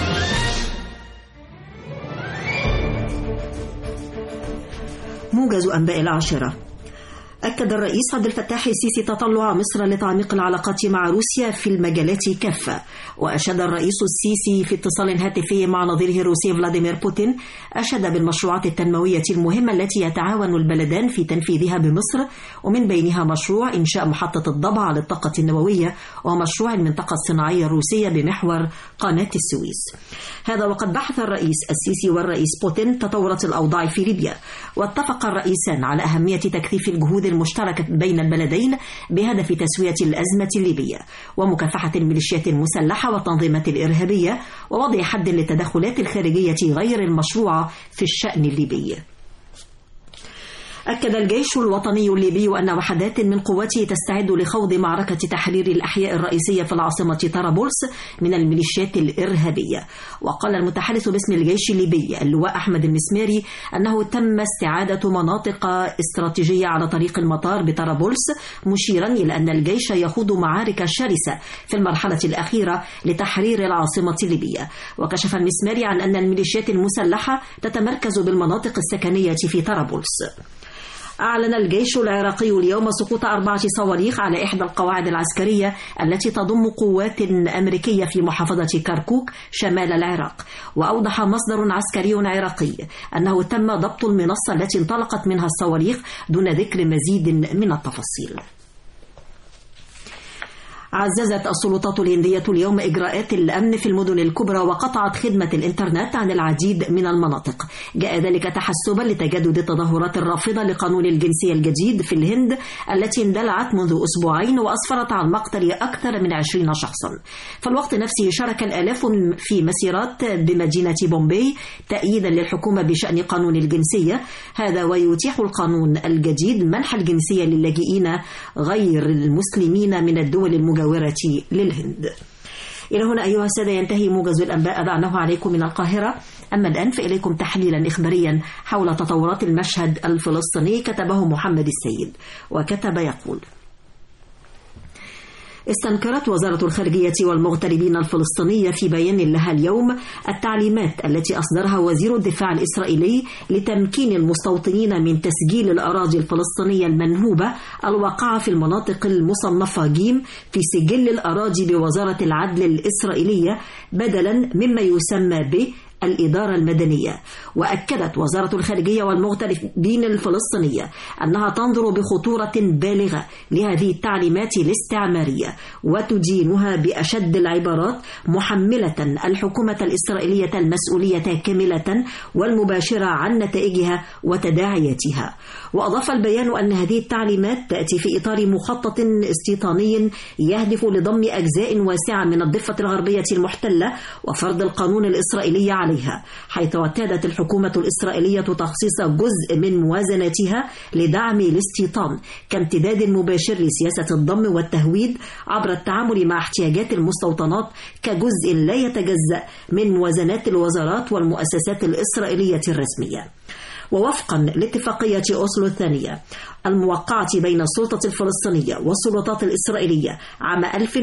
موجز أنباء العاشرة أكد الرئيس عبد الفتاح السيسي تطلع مصر لتعميق العلاقات مع روسيا في المجالات كافة وأشاد الرئيس السيسي في اتصال هاتفي مع نظيره الروسي فلاديمير بوتين أشاد بالمشروعات التنموية المهمة التي يتعاون البلدان في تنفيذها بمصر ومن بينها مشروع إنشاء محطة الضبع للطاقة النووية ومشروع المنطقة الصناعية الروسية بمحور قناة السويس هذا وقد بحث الرئيس السيسي والرئيس بوتين تطورات الأوضاع في ليبيا واتفق الرئيسان على أهمية تكثيف الجهود المشتركة بين البلدين بهدف تسوية الأزمة الليبية ومكافحة الميليشيات المسلحة والتنظيمات الإرهابية ووضع حد للتدخلات الخارجية غير المشروعة في الشأن الليبي أكد الجيش الوطني الليبي أن وحدات من قواته تستعد لخوض معركة تحرير الأحياء الرئيسية في العاصمة طرابلس من الميليشيات الإرهابية وقال المتحدث باسم الجيش الليبي اللواء أحمد المسماري أنه تم استعادة مناطق استراتيجية على طريق المطار بطرابلس مشيرا إلى أن الجيش يخوض معارك شرسة في المرحلة الأخيرة لتحرير العاصمة الليبية وكشف المسماري عن أن الميليشيات المسلحة تتمركز بالمناطق السكنية في طرابلس أعلن الجيش العراقي اليوم سقوط أربعة صواريخ على إحدى القواعد العسكرية التي تضم قوات أمريكية في محافظة كركوك شمال العراق وأوضح مصدر عسكري عراقي أنه تم ضبط المنصة التي انطلقت منها الصواريخ دون ذكر مزيد من التفاصيل عززت السلطات الهندية اليوم إجراءات الأمن في المدن الكبرى وقطعت خدمة الإنترنت عن العديد من المناطق جاء ذلك تحسبا لتجدد التظاهرات الرافضة لقانون الجنسية الجديد في الهند التي اندلعت منذ أسبوعين وأسفرت عن مقتل أكثر من عشرين شخصا في الوقت نفسه شارك الآلاف في مسيرات بمدينة بومبي تأييدا للحكومة بشأن قانون الجنسية هذا ويتيح القانون الجديد منح الجنسية للاجئين غير المسلمين من الدول المجاورة للهند إلى هنا أيها السادة ينتهي موجز الأنباء أضعناه عليكم من القاهرة أما الآن فإليكم تحليلا إخباريا حول تطورات المشهد الفلسطيني كتبه محمد السيد وكتب يقول استنكرت وزارة الخارجية والمغتربين الفلسطينية في بيان لها اليوم التعليمات التي أصدرها وزير الدفاع الإسرائيلي لتمكين المستوطنين من تسجيل الأراضي الفلسطينية المنهوبة الواقعة في المناطق المصنفة جيم في سجل الأراضي بوزارة العدل الإسرائيلية بدلا مما يسمى به الإدارة المدنية وأكدت وزارة الخارجية والمغتربين الفلسطينية أنها تنظر بخطورة بالغة لهذه التعليمات الاستعمارية وتدينها بأشد العبارات محملة الحكومة الإسرائيلية المسؤولية كاملة والمباشرة عن نتائجها وتداعياتها وأضاف البيان أن هذه التعليمات تأتي في إطار مخطط استيطاني يهدف لضم أجزاء واسعة من الضفة الغربية المحتلة وفرض القانون الإسرائيلي على عليها حيث اعتادت الحكومة الإسرائيلية تخصيص جزء من موازنتها لدعم الاستيطان كامتداد مباشر لسياسة الضم والتهويد عبر التعامل مع احتياجات المستوطنات كجزء لا يتجزأ من موازنات الوزارات والمؤسسات الإسرائيلية الرسمية ووفقا لاتفاقية أوسلو الثانية الموقعة بين السلطة الفلسطينية والسلطات الإسرائيلية عام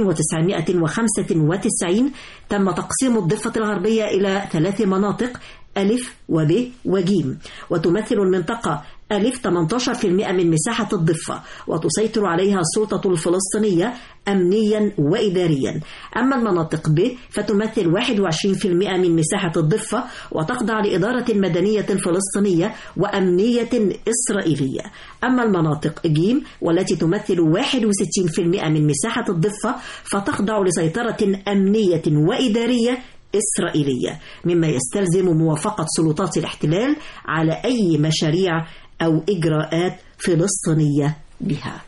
1995 تم تقسيم الضفة الغربية إلى ثلاث مناطق ألف وب وجيم وتمثل المنطقة ألف 18% من مساحة الضفة وتسيطر عليها السلطة الفلسطينية أمنيا وإداريا أما المناطق ب فتمثل 21% من مساحة الضفة وتخضع لإدارة مدنية فلسطينية وأمنية إسرائيلية أما المناطق ج والتي تمثل 61% من مساحة الضفة فتخضع لسيطرة أمنية وإدارية إسرائيلية مما يستلزم موافقة سلطات الاحتلال على أي مشاريع أو إجراءات فلسطينية بها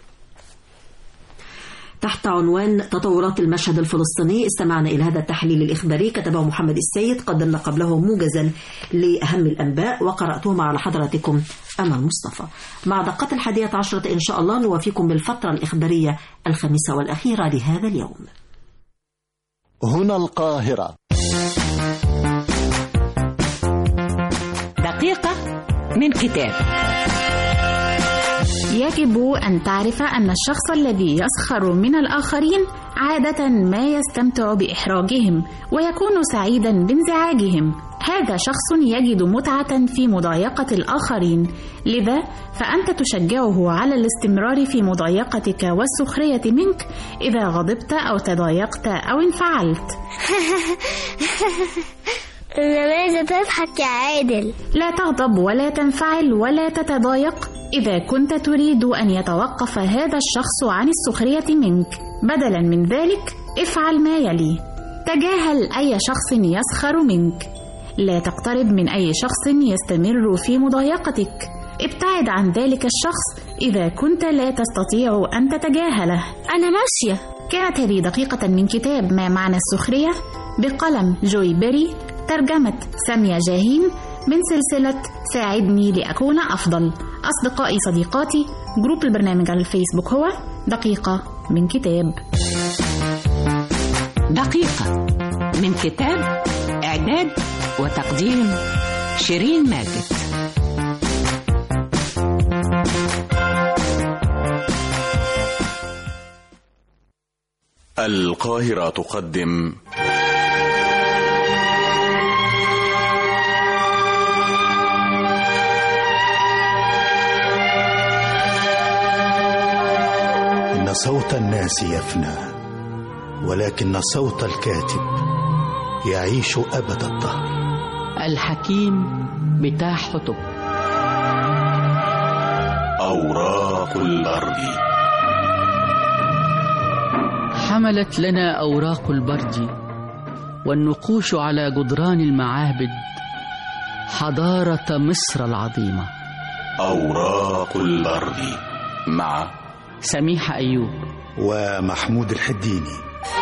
تحت عنوان تطورات المشهد الفلسطيني استمعنا إلى هذا التحليل الإخباري كتبه محمد السيد قدمنا قبله موجزا لأهم الأنباء وقرأتهما على حضراتكم أمل مصطفى مع دقات الحادية عشرة إن شاء الله نوافيكم بالفترة الإخبارية الخامسة والأخيرة لهذا اليوم هنا القاهرة دقيقة من كتاب يجب أن تعرف أن الشخص الذي يسخر من الآخرين عادة ما يستمتع بإحراجهم ويكون سعيدا بانزعاجهم هذا شخص يجد متعة في مضايقة الآخرين لذا فأنت تشجعه على الاستمرار في مضايقتك والسخرية منك إذا غضبت أو تضايقت أو انفعلت لماذا تضحك يا عادل؟ لا تغضب ولا تنفعل ولا تتضايق إذا كنت تريد أن يتوقف هذا الشخص عن السخرية منك بدلا من ذلك افعل ما يلي تجاهل أي شخص يسخر منك لا تقترب من أي شخص يستمر في مضايقتك ابتعد عن ذلك الشخص إذا كنت لا تستطيع أن تتجاهله أنا ماشية كانت هذه دقيقة من كتاب ما معنى السخرية بقلم جوي بيري ترجمة سامية جاهين من سلسلة ساعدني لأكون أفضل أصدقائي صديقاتي جروب البرنامج على الفيسبوك هو دقيقة من كتاب دقيقة من كتاب إعداد وتقديم شيرين ماجد القاهرة تقدم إن صوت الناس يفنى ولكن صوت الكاتب يعيش أبد الدهر الحكيم بتاع حطب أوراق الأرض حملت لنا أوراق البرد والنقوش على جدران المعابد حضارة مصر العظيمة أوراق الأرض مع سميحة أيوب ومحمود الحديني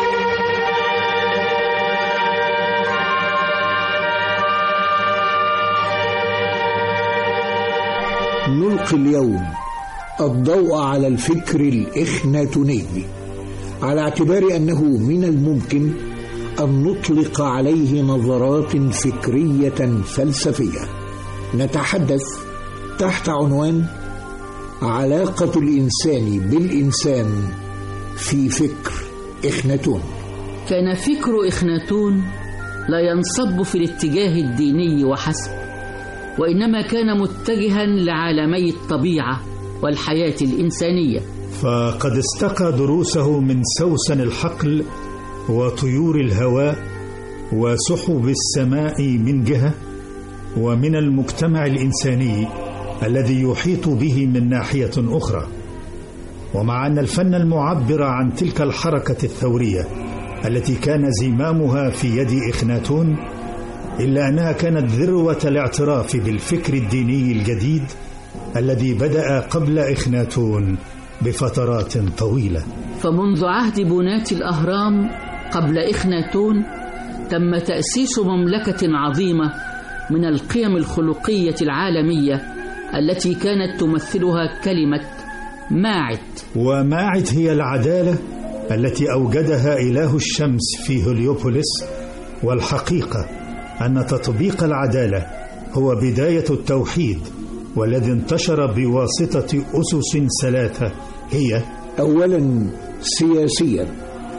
نلقي اليوم الضوء على الفكر الإخناتوني على اعتبار أنه من الممكن أن نطلق عليه نظرات فكرية فلسفية نتحدث تحت عنوان علاقة الإنسان بالإنسان في فكر إخناتون كان فكر إخناتون لا ينصب في الاتجاه الديني وحسب وإنما كان متجها لعالمي الطبيعة والحياة الإنسانية فقد استقى دروسه من سوسن الحقل وطيور الهواء وسحب السماء من جهة ومن المجتمع الإنساني الذي يحيط به من ناحية أخرى ومع أن الفن المعبر عن تلك الحركة الثورية التي كان زمامها في يد إخناتون إلا أنها كانت ذروة الاعتراف بالفكر الديني الجديد الذي بدأ قبل إخناتون بفترات طويلة فمنذ عهد بناة الأهرام قبل إخناتون تم تأسيس مملكة عظيمة من القيم الخلقية العالمية التي كانت تمثلها كلمة ماعت وماعت هي العدالة التي أوجدها إله الشمس في هليوبوليس والحقيقة أن تطبيق العدالة هو بداية التوحيد والذي انتشر بواسطة أسس ثلاثة هي أولا سياسيا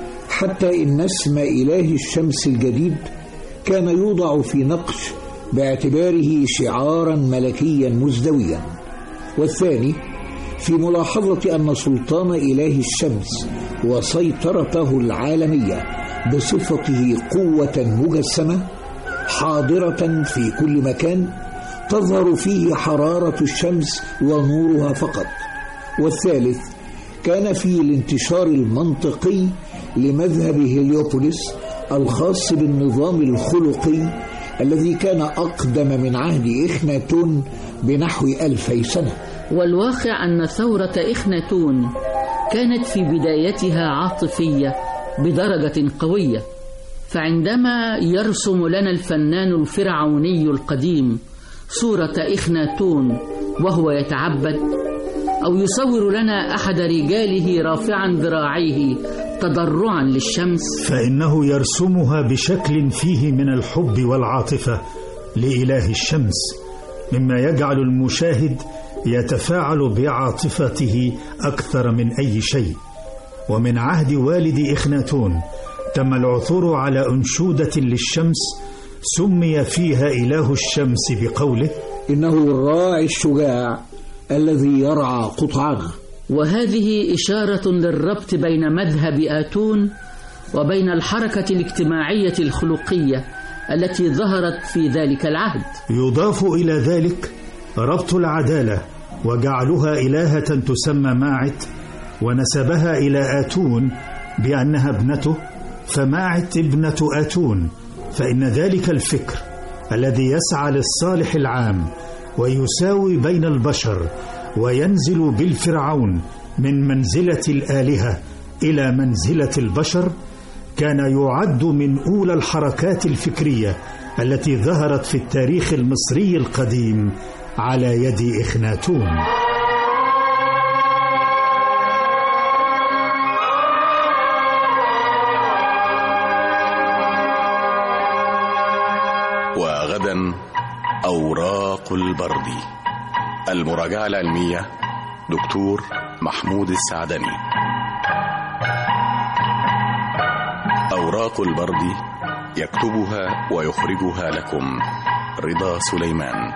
حتى إن اسم إله الشمس الجديد كان يوضع في نقش باعتباره شعارا ملكيا مزدويا والثاني في ملاحظة أن سلطان إله الشمس وسيطرته العالمية بصفته قوة مجسمة حاضرة في كل مكان تظهر فيه حرارة الشمس ونورها فقط والثالث كان في الانتشار المنطقي لمذهب هليوبوليس الخاص بالنظام الخلقي الذي كان أقدم من عهد إخناتون بنحو ألفي سنة والواقع أن ثورة إخناتون كانت في بدايتها عاطفية بدرجة قوية فعندما يرسم لنا الفنان الفرعوني القديم صورة إخناتون وهو يتعبد أو يصور لنا أحد رجاله رافعا ذراعيه تضرعا للشمس فإنه يرسمها بشكل فيه من الحب والعاطفة لإله الشمس مما يجعل المشاهد يتفاعل بعاطفته أكثر من أي شيء ومن عهد والد إخناتون تم العثور على أنشودة للشمس سمي فيها إله الشمس بقوله إنه الراعي الشجاع الذي يرعى قطعنا وهذه إشارة للربط بين مذهب آتون وبين الحركة الاجتماعية الخلقية التي ظهرت في ذلك العهد يضاف إلى ذلك ربط العدالة وجعلها إلهة تسمى ماعت ونسبها إلى آتون بأنها ابنته فماعت ابنة آتون فإن ذلك الفكر الذي يسعى للصالح العام ويساوي بين البشر وينزل بالفرعون من منزلة الآلهة إلى منزلة البشر كان يعد من أولى الحركات الفكرية التي ظهرت في التاريخ المصري القديم على يد إخناتون وغدا أوراق البرد المراجعة العلمية دكتور محمود السعدني أوراق البرد يكتبها ويخرجها لكم رضا سليمان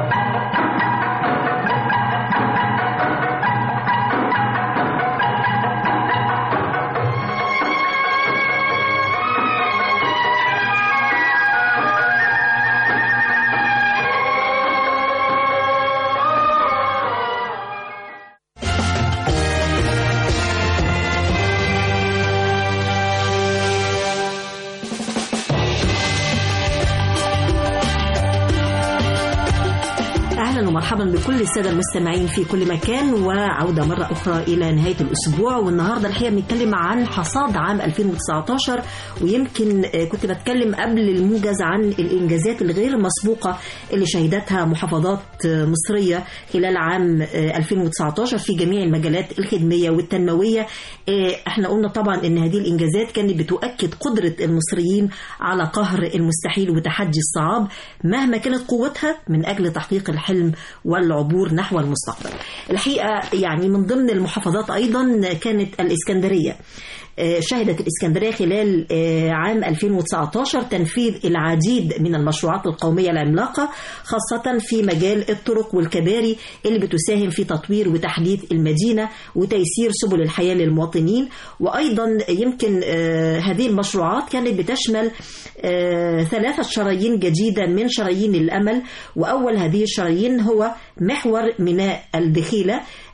اهلا ومرحبا بكل الساده المستمعين في كل مكان وعوده مره اخرى الى نهايه الاسبوع والنهارده الحقيقه بنتكلم عن حصاد عام 2019 ويمكن آه، كنت بتكلم قبل الموجز عن الانجازات الغير مسبوقه اللي شهدتها محافظات آه، مصريه خلال عام آه، 2019 في جميع المجالات الخدميه والتنمويه آه، احنا قلنا طبعا ان هذه الانجازات كانت بتؤكد قدره المصريين على قهر المستحيل وتحدي الصعاب مهما كانت قوتها من اجل تحقيق الحلم والعبور نحو المستقبل. الحقيقه يعني من ضمن المحافظات ايضا كانت الاسكندريه. آه، شهدت الإسكندرية خلال آه، عام 2019 تنفيذ العديد من المشروعات القومية العملاقة خاصة في مجال الطرق والكباري اللي بتساهم في تطوير وتحديث المدينة وتيسير سبل الحياة للمواطنين وأيضا يمكن آه، هذه المشروعات كانت بتشمل آه، ثلاثة شرايين جديدة من شرايين الأمل وأول هذه الشرايين هو محور ميناء الدخيلة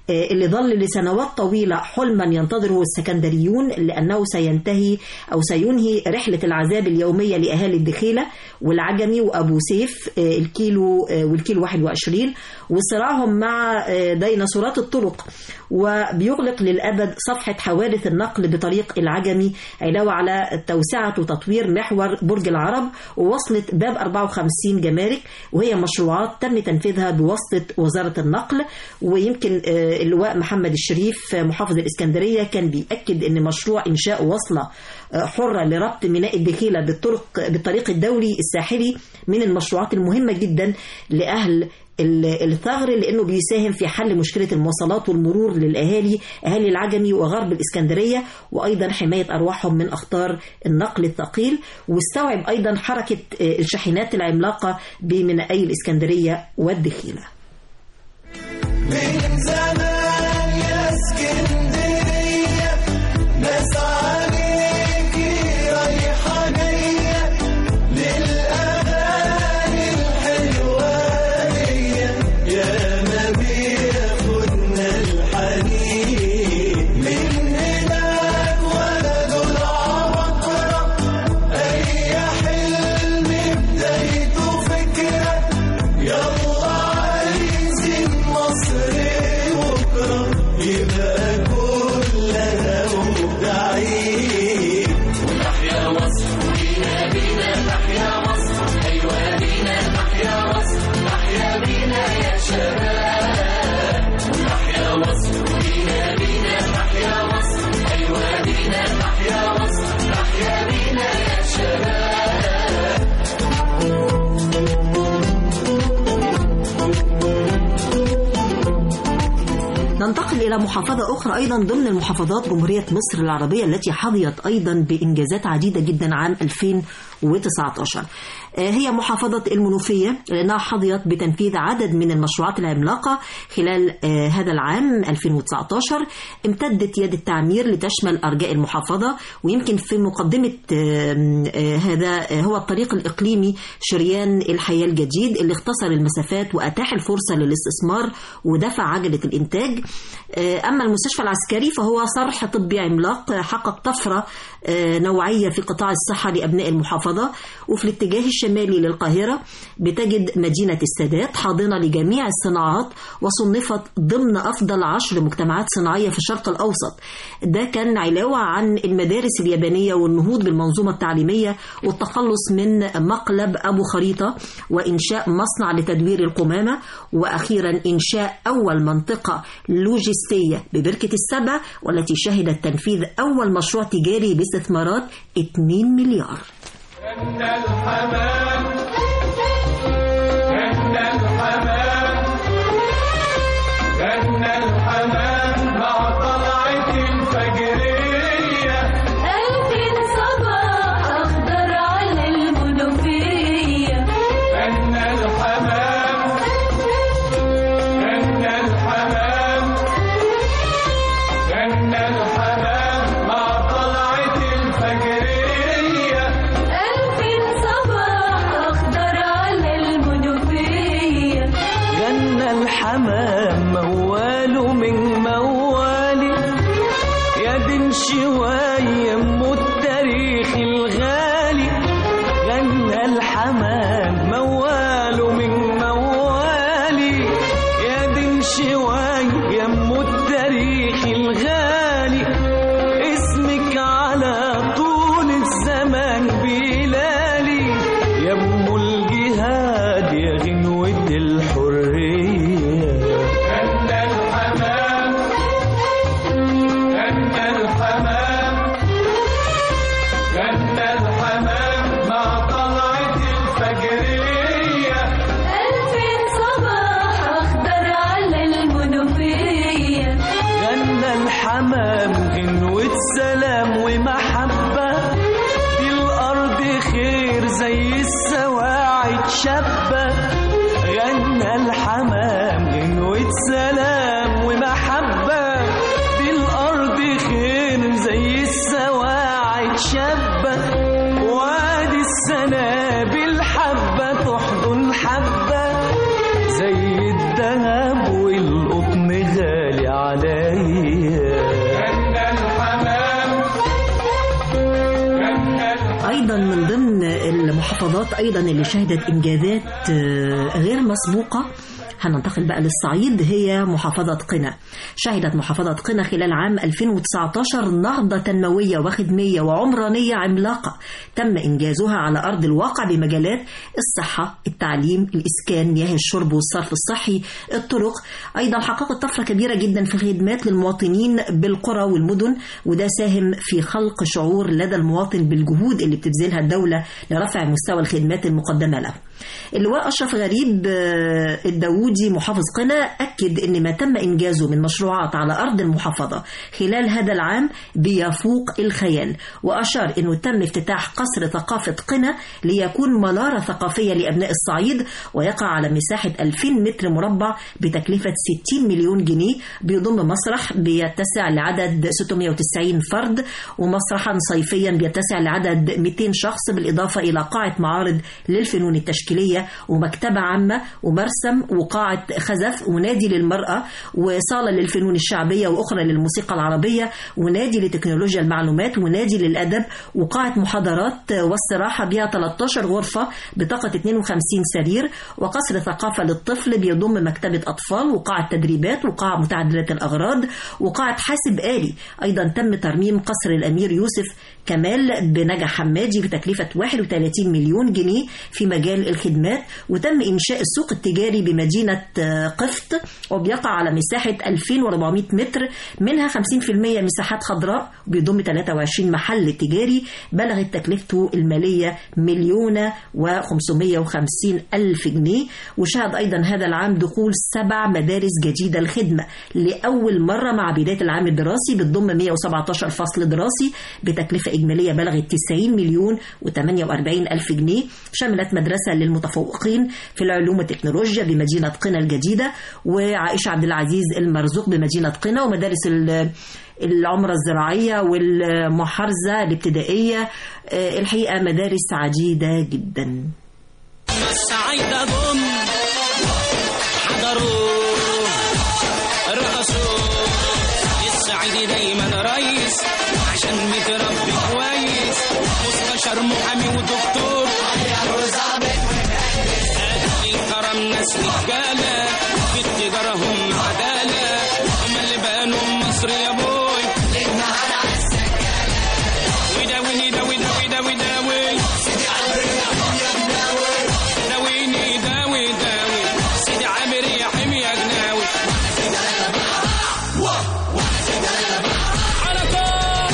اللي ظل لسنوات طويلة حلما ينتظره السكندريون لأنه سينتهي أو سينهي رحلة العذاب اليومية لأهالي الدخيلة والعجمي وأبو سيف الكيلو والكيلو 21 وصراعهم مع ديناصورات الطرق وبيغلق للأبد صفحة حوادث النقل بطريق العجمي علاوة على توسعة وتطوير محور برج العرب ووصلة باب 54 جمارك وهي مشروعات تم تنفيذها بواسطة وزارة النقل ويمكن اللواء محمد الشريف محافظ الإسكندرية كان بيأكد أن مشروع إنشاء وصلة حرة لربط ميناء الدخيلة بالطرق بالطريق الدولي الساحلي من المشروعات المهمة جدا لأهل الثغر لانه بيساهم في حل مشكله المواصلات والمرور للاهالي اهالي العجمي وغرب الاسكندريه وايضا حمايه ارواحهم من اخطار النقل الثقيل واستوعب ايضا حركه الشاحنات العملاقه بمينائي الاسكندريه والدخيله. من زمان يا اسكندريه ناس عليكي رايحه جايه للاغاني الحلوه يا نبي خدنا الحنين من هناك ولد العبقرة أي حلم بدايته فكرة يلا عايزين مصر بكرة يبقى كلنا مبدعين ونحيا مصر بينا بينا نحيا مصر أيوة بينا نحيا مصر نحيا بينا يا شباب نحيا مصر بينا بينا نحيا مصر أيوة بينا نحيا مصر نحيا بينا يا شباب ننتقل إلى محافظة أخرى أيضا ضمن المحافظات جمهورية مصر العربية التي حظيت أيضا بإنجازات عديدة جدا عام 2019 هي محافظة المنوفية لأنها حظيت بتنفيذ عدد من المشروعات العملاقة خلال هذا العام 2019 امتدت يد التعمير لتشمل أرجاء المحافظة ويمكن في مقدمة هذا هو الطريق الإقليمي شريان الحياة الجديد اللي اختصر المسافات وأتاح الفرصة للاستثمار ودفع عجلة الإنتاج أما المستشفى العسكري فهو صرح طبي عملاق حقق طفرة نوعية في قطاع الصحة لأبناء المحافظة وفي الاتجاه الشمالي للقاهرة بتجد مدينة السادات حاضنة لجميع الصناعات وصنفت ضمن أفضل عشر مجتمعات صناعية في الشرق الأوسط ده كان علاوة عن المدارس اليابانية والنهوض بالمنظومة التعليمية والتخلص من مقلب أبو خريطة وإنشاء مصنع لتدوير القمامة وأخيرا إنشاء أول منطقة لوجستية ببركة السبع والتي شهدت تنفيذ أول مشروع تجاري باستثمارات 2 مليار جنة الحمام جنة الحمام جنة الحمام مع طلعة الفجرية ألف صباح أخضر على المنوفية جنة الحمام جنة الحمام جنة الحمام مع طلعة الفجرية ألف صباح أخضر على المنوفية جنة الحمام مواله من موالي يا دين شوية ام التاريخ الغالي غنى الحمام مواله من موالي يا دين شوية ام التاريخ الغالي اسمك على طول الزمان بلالي يا ام الجهاد يا غنوة الحرية غنى الحمام غنى الحمام غنى الحمام مع طلعة الفجرية ألف صباح أخضر على المنوفية غنى الحمام غنوة سلام ومحبة دي الأرض خير زي السواعد شابة غنى الحمام غنوة سلام ومحبة دي الأرض خير زي السواعد شابة وادي السنابل حبة تحضن حبة زي الذهب والقطن غالي المحافظات أيضا اللي شهدت إنجازات آه، غير مسبوقة هننتقل بقى للصعيد هي محافظة قنا شهدت محافظة قنا خلال عام 2019 نهضة تنموية وخدمية وعمرانية عملاقة تم إنجازها على أرض الواقع بمجالات الصحة التعليم الإسكان مياه الشرب والصرف الصحي الطرق أيضا حققت طفرة كبيرة جدا في الخدمات للمواطنين بالقرى والمدن وده ساهم في خلق شعور لدى المواطن بالجهود اللي بتبذلها الدولة لرفع مستوى الخدمات المقدمة له اللواء أشرف غريب آه، الداوودي محافظ قنا أكد أن ما تم إنجازه من مشروعات على أرض المحافظة خلال هذا العام بيفوق الخيال وأشار أنه تم افتتاح قصر ثقافة قنا ليكون منارة ثقافية لأبناء الصعيد ويقع على مساحة 2000 متر مربع بتكلفة 60 مليون جنيه بيضم مسرح بيتسع لعدد 690 فرد ومسرحا صيفيا بيتسع لعدد 200 شخص بالإضافة إلى قاعة معارض للفنون التشكيلية ومكتبة عامة ومرسم وقاعة خزف ونادي للمرأة وصالة للفنون الشعبية وأخرى للموسيقى العربية ونادي لتكنولوجيا المعلومات ونادي للأدب وقاعة محاضرات والصراحة بها 13 غرفة بطاقة 52 سرير وقصر ثقافة للطفل بيضم مكتبة أطفال وقاعة تدريبات وقاعة متعددة الأغراض وقاعة حاسب آلي أيضا تم ترميم قصر الأمير يوسف كمال بنجا حمادي بتكلفة 31 مليون جنيه في مجال الخدمات وتم إنشاء السوق التجاري بمدينة آه، قفط وبيقع على مساحة 2400 متر منها 50% مساحات خضراء وبيضم 23 محل تجاري بلغت تكلفته المالية مليون و550 ألف جنيه وشهد أيضا هذا العام دخول سبع مدارس جديدة الخدمة لأول مرة مع بداية العام الدراسي بتضم 117 فصل دراسي بتكلفة إجمالية بلغت 90 مليون و48 ألف جنيه شملت مدرسة للمتفوقين في العلوم والتكنولوجيا بمدينة قنا الجديدة وعائشة عبد العزيز المرزوق بمدينة قنا ومدارس ال- العمرة الزراعية والمحارزة الابتدائية آه، الحقيقة مدارس عديدة جدا السعيدة ضم حضروا رقصوا السعيد دايما رئيس عشان متربي كويس مستشار محامي ودكتور أهل الكرم ناس رجالة في التجارة هم عدالة هم اللي بانوا مصر يا بوي وداوي داوي داوي داوي داوي داويني داوي داوي سيدي عامر يا حمي يا جناوي على طول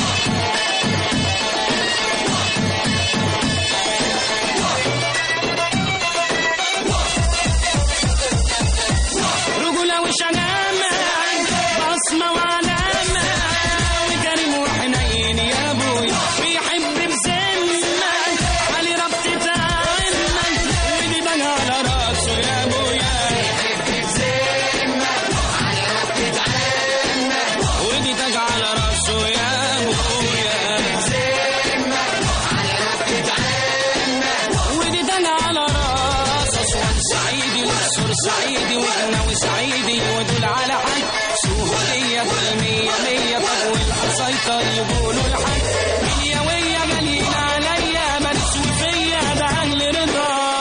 رجولة وشنامة بصمة وعلامة وكريم وحنين يا ابوي بيحب بذمة علي ربطة عمك ودي بنى على راسه يا ابويا ودي تاج على راسه يا ابويا ودي تاج على راسه اسوان صعيدي والاقصر صعيدي وجناوي صعيدي ودول على حد سهولية بالمية مية طب والقصيطة يقولوا الحد مليوية مالين عليا ملسوا فيا ده أهل رضا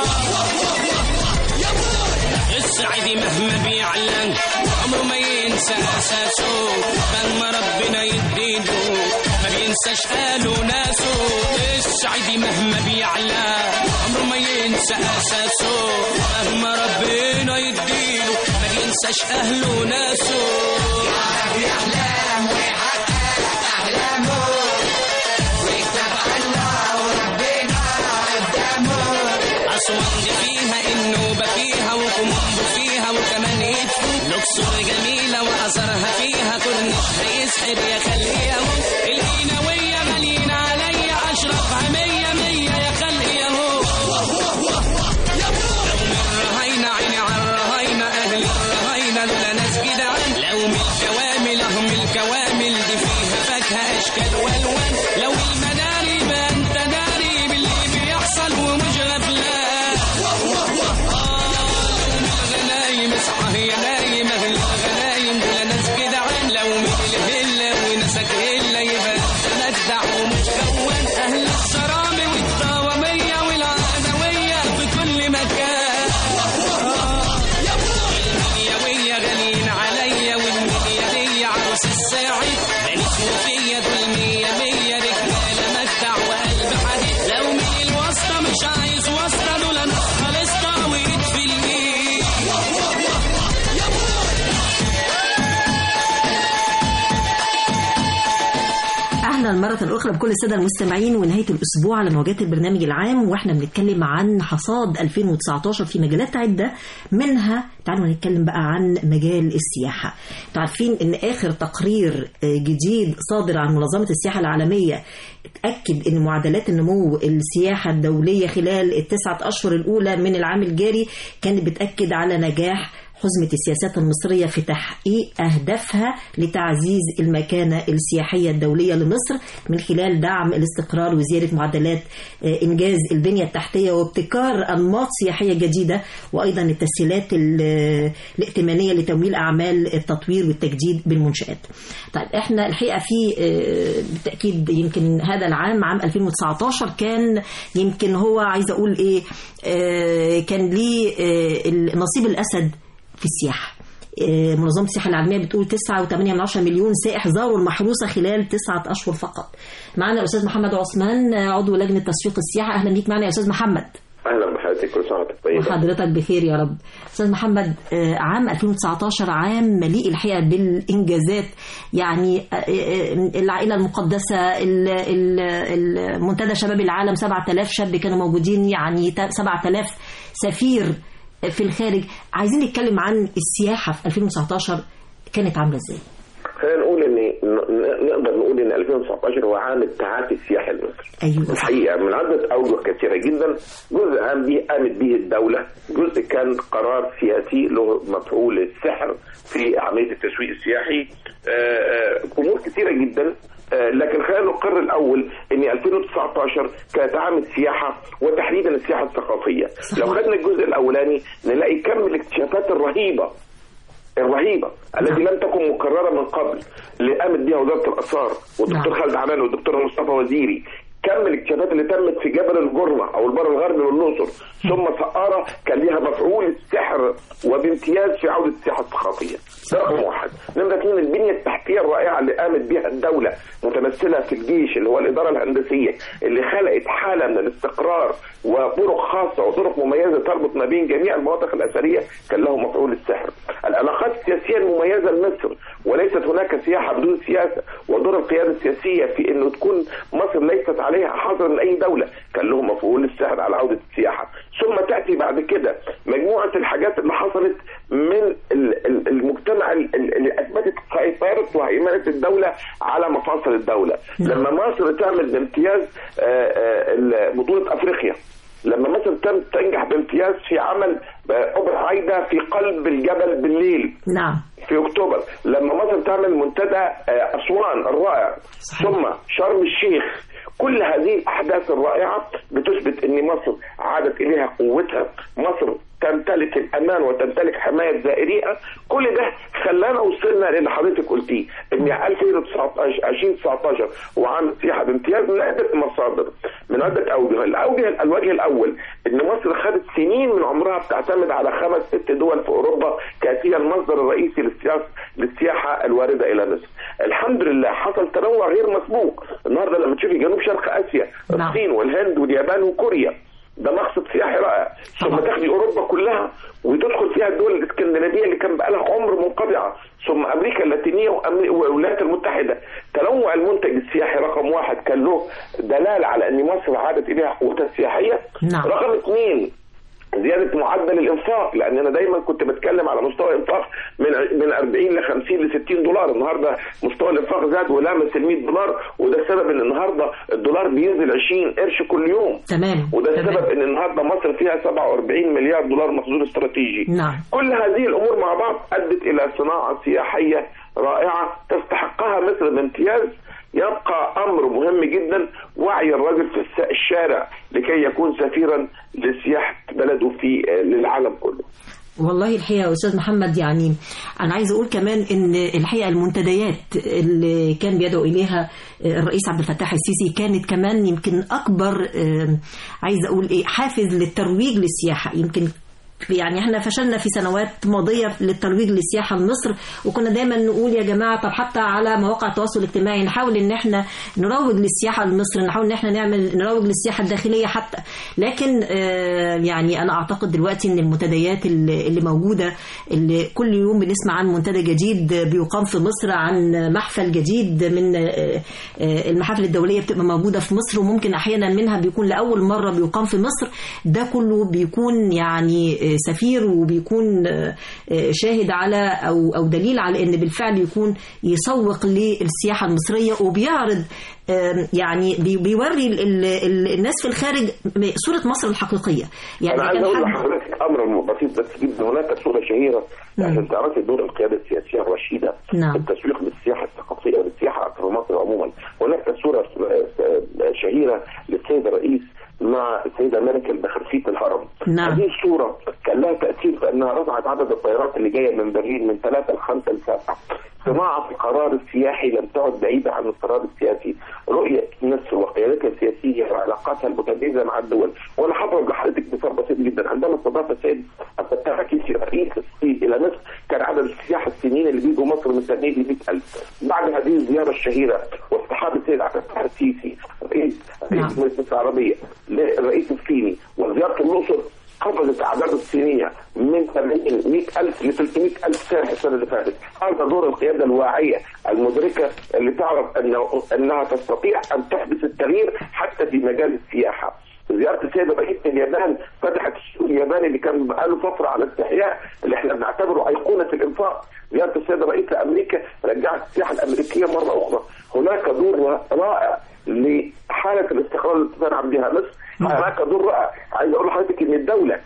السعيدي مهما بيعلن عمره ما ينسى أساسه مهما ربنا يديله ما بينساش قاله ناسه السعيدي مهما بيعلى عمره ما ينسى أساسه مهما ربنا يديله ما بينساش أهله ناسه يحلم ويحقق أحلامه ويكتب الله وربنا قدامه أسوان دي فيها النوبة فيها وكومبو فيها وكمان يدفو لوكسور جميلة وأثرها فيها كورنيش هيسحر يا خليها القيناوية مالين عليا أشرف مية مية يا خلقي يا هو لو من رهينة عيني على الرهينة أهل الرهينة دول ناس جدعان لو من الكوامل هم الكوامل دي فيها فاكهة أشكال وألوان لو المداري ما أنت داري باللي بيحصل ومش غفلان الغنايم اصحى يا نايم اهل الغنايم دول ناس جدعان لو من الهلة وناسك هلة يبقى انت مجدع ومش خوان اهل الصرامي والطوامية والعدوية مرة أخرى بكل السادة المستمعين ونهاية الأسبوع على موجات البرنامج العام وإحنا بنتكلم عن حصاد 2019 في مجالات عدة منها تعالوا نتكلم بقى عن مجال السياحة انتوا عارفين إن آخر تقرير آه، جديد صادر عن منظمة السياحة العالمية أكد أن معدلات النمو السياحة الدولية خلال التسعة أشهر الأولى من العام الجاري كانت بتأكد على نجاح حزمة السياسات المصرية في تحقيق أهدافها لتعزيز المكانة السياحية الدولية لمصر من خلال دعم الاستقرار وزيادة معدلات آه، إنجاز البنية التحتية وابتكار أنماط سياحية جديدة وأيضا التسهيلات ال- الائتمانية لتمويل أعمال التطوير والتجديد بالمنشآت طيب احنا الحقيقة في آه، بالتأكيد يمكن هذا العام عام 2019 كان يمكن هو عايز أقول إيه آه، كان ليه آه، نصيب الأسد في السياحة آه، منظمة السياحة العالمية بتقول 9.8 مليون سائح زاروا المحروسة خلال تسعة أشهر فقط معنا الأستاذ محمد عثمان آه، عضو لجنة تسويق السياحة أهلا بيك معنا يا أستاذ محمد اهلا بحضرتك كل سنه وحضرتك طيبه وحضرتك بخير يا رب أستاذ محمد آه، عام 2019 عام مليء الحقيقة بالإنجازات يعني آه، آه، العائلة المقدسة ال- ال- ال- منتدى شباب العالم 7000 شاب كانوا موجودين يعني 7000 سفير في الخارج عايزين نتكلم عن السياحة في 2019 كانت عاملة ازاي؟ خلينا نقول ان ن- نقدر نقول ان 2019 هو عام التعافي السياحي لمصر ايوه الحقيقه من عده اوجه كثيره جدا جزء قام به قامت به الدوله جزء كان قرار سياسي له مفعول السحر في عمليه التسويق السياحي آه، آه، امور كثيره جدا آه، لكن خلينا نقر الاول ان 2019 كانت عام السياحه وتحديدا السياحه الثقافيه لو خدنا الجزء الاولاني نلاقي كم الاكتشافات الرهيبه الرهيبه التي لم تكن مكرره من قبل اللي قامت بها وزاره الاثار والدكتور خالد عمان والدكتور مصطفى وزيري كم الاكتشافات اللي تمت في جبل الجرنة او البر الغربي والاقصر ثم سقارة كان لها مفعول السحر وبامتياز في عوده السياحه الثقافيه ده رقم واحد نمرة اثنين البنيه التحتيه الرائعه اللي قامت بها الدوله متمثله في الجيش اللي هو الاداره الهندسيه اللي خلقت حاله من الاستقرار وطرق خاصه وطرق مميزه تربط ما بين جميع المناطق الاثريه كان له مفعول السحر العلاقات السياسيه المميزه لمصر وليست هناك سياحه بدون سياسه ودور القياده السياسيه في انه تكون مصر ليست عليها حظر من اي دوله كان له مفعول السحر على عوده السياحه ثم تاتي بعد كده مجموعه الحاجات اللي حصلت من ال- ال- المجتمع ال- ال- اللي اثبتت سيطره وهيمنه الدوله على مفاصل الدوله لما مصر تعمل بامتياز آه، آه، ال- بطوله افريقيا لما مصر تم تنجح بامتياز في عمل آه، اوبرا عايده في قلب الجبل بالليل نعم في اكتوبر لما مصر تعمل منتدى آه، اسوان الرائع ثم شرم الشيخ كل هذه الاحداث الرائعه بتثبت ان مصر عادت اليها قوتها مصر تمتلك الامان وتمتلك حمايه زائريها كل ده خلانا وصلنا للي حضرتك قلتيه ان 2019 2019 هو عام سياحه بامتياز من عده مصادر من عده اوجه الاوجه الوجه الاول ان مصر خدت سنين من عمرها بتعتمد على خمس ست دول في اوروبا كانت هي المصدر الرئيسي للسياحه للسياحه الوارده الى مصر الحمد لله حصل تنوع غير مسبوق النهارده لما تشوفي جنوب شرق اسيا الصين والهند واليابان وكوريا ده مقصد سياحي رائع ثم تاخدي اوروبا كلها وتدخل فيها الدول الاسكندنافيه اللي كان بقى لها عمر منقطعه ثم امريكا اللاتينيه وأمري- والولايات المتحده تنوع المنتج السياحي رقم واحد كان له دلاله على ان مصر عادت اليها قوتها السياحيه نعم. رقم اثنين زياده معدل الانفاق لان انا دايما كنت بتكلم على مستوى انفاق من من 40 ل 50 ل 60 دولار النهارده مستوى الانفاق زاد ولامس ال 100 دولار وده السبب ان النهارده الدولار بينزل 20 قرش كل يوم تمام وده تمام. السبب ان النهارده مصر فيها 47 مليار دولار مخزون استراتيجي نعم كل هذه الامور مع بعض ادت الى صناعه سياحيه رائعه تستحقها مصر بامتياز يبقى امر مهم جدا وعي الرجل في الس- الشارع لكي يكون سفيرا لسياحه بلده في للعالم كله والله الحقيقه يا استاذ محمد يعني انا عايزه اقول كمان ان الحقيقه المنتديات اللي كان بيدعو اليها الرئيس عبد الفتاح السيسي كانت كمان يمكن اكبر آه، عايزه اقول ايه حافز للترويج للسياحه يمكن يعني احنا فشلنا في سنوات ماضيه للترويج للسياحه لمصر وكنا دايما نقول يا جماعه طب حتى على مواقع التواصل الاجتماعي نحاول ان احنا نروج للسياحه لمصر نحاول ان احنا نعمل نروج للسياحه الداخليه حتى لكن آه، يعني انا اعتقد دلوقتي ان المنتديات اللي اللي موجوده اللي كل يوم بنسمع عن منتدى جديد بيقام في مصر عن محفل جديد من آه، آه، المحافل الدوليه بتبقى موجوده في مصر وممكن احيانا منها بيكون لاول مره بيقام في مصر ده كله بيكون يعني آه، سفير وبيكون آه، آه، شاهد على او او دليل على ان بالفعل يكون يسوق للسياحه المصريه وبيعرض آم، يعني بي- بيوري ال- ال- ال- الناس في الخارج صوره مصر الحقيقيه يعني انا عايز كان اقول حد لحضرتك امر بسيط بس جدا هناك صوره شهيره عشان تعرفي دور القياده السياسيه الرشيده نعم. في التسويق للسياحه الثقافيه والسياحه في مصر عموما هناك صوره آه، شهيره للسيد الرئيس مع السيدة ميركل بخرفية الهرم نعم. هذه الصورة كان لها تأثير في أنها رفعت عدد الطيارات اللي جاية من برلين من ثلاثة لخمسة لسبعة صناعة القرار السياحي لم تعد بعيدة عن القرار السياسي رؤية مصر وقيادتها السياسية وعلاقاتها المتميزة مع الدول وأنا هضرب لحضرتك مثال بسيط جدا عندما استضاف السيد عبد الفتاح السيسي رئيس الصين إلى مصر كان عدد السياح الصينيين اللي بيجوا مصر مستنيه ل 100000 بعد هذه الزيارة الشهيرة واصطحاب السيد عبد الفتاح السيسي رئيس رئيس مجلس العربية للرئيس الصيني وزيارة الأقصر قفزت اعداد الصينيه من 80 100000 ل 300000 سائح السنه اللي فاتت، هذا دور القياده الواعيه المدركه اللي تعرف انه انها تستطيع ان تحدث التغيير حتى في مجال السياحه. زياره السيد رئيس اليابان فتحت السوق الياباني اللي كان بقاله فتره على استحياء اللي احنا بنعتبره ايقونه الانفاق. زياره السيد رئيس امريكا رجعت السياحه الامريكيه مره اخرى. هناك دور رائع لحاله الاستقرار اللي تنعم بها مصر هناك دور رائع عايز اقول لحضرتك ان الدوله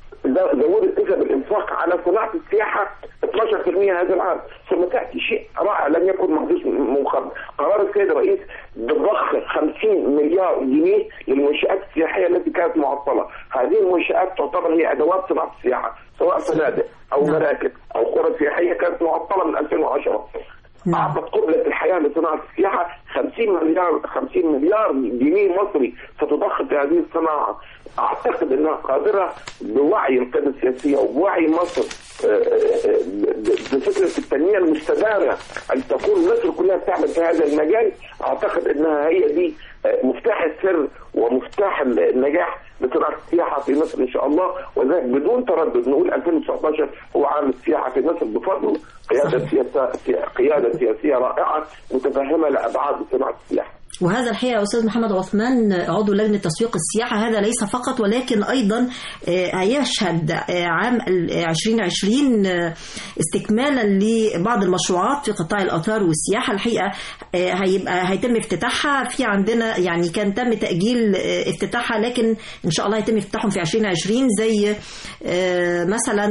زودت نسب الانفاق على صناعه السياحه 12% هذا العام ثم تاتي شيء رائع لم يكن محدوث من قبل قرار السيد الرئيس بضخ 50 مليار جنيه للمنشات السياحيه التي كانت معطله هذه المنشات تعتبر هي ادوات صناعه السياحه سواء فنادق او مراكب او قرى سياحيه كانت معطله من 2010 اعطت قبله الحياه لصناعه السياحه 50 مليار 50 مليار جنيه مصري ستضخ في هذه الصناعه اعتقد انها قادره بوعي القياده السياسيه وبوعي مصر آه، آه، ب- بفكره التنميه المستدامه ان تكون مصر كلها تعمل في هذا المجال اعتقد انها هي دي آه، مفتاح السر ومفتاح النجاح لصناعه السياحه في مصر ان شاء الله وذلك بدون تردد نقول 2019 هو عام السياحه في مصر بفضل قياده سياسه قياده سياسيه رائعه متفهمه لابعاد صناعه السياحه. وهذا الحقيقة يا أستاذ محمد عثمان عضو لجنة تسويق السياحة هذا ليس فقط ولكن أيضا آه، هيشهد آه، عام ال- 2020 آه، استكمالا لبعض المشروعات في قطاع الآثار والسياحة الحقيقة آه، هيبقى هيتم افتتاحها في عندنا يعني كان تم تأجيل آه، افتتاحها لكن إن شاء الله هيتم افتتاحهم في 2020 زي آه، مثلا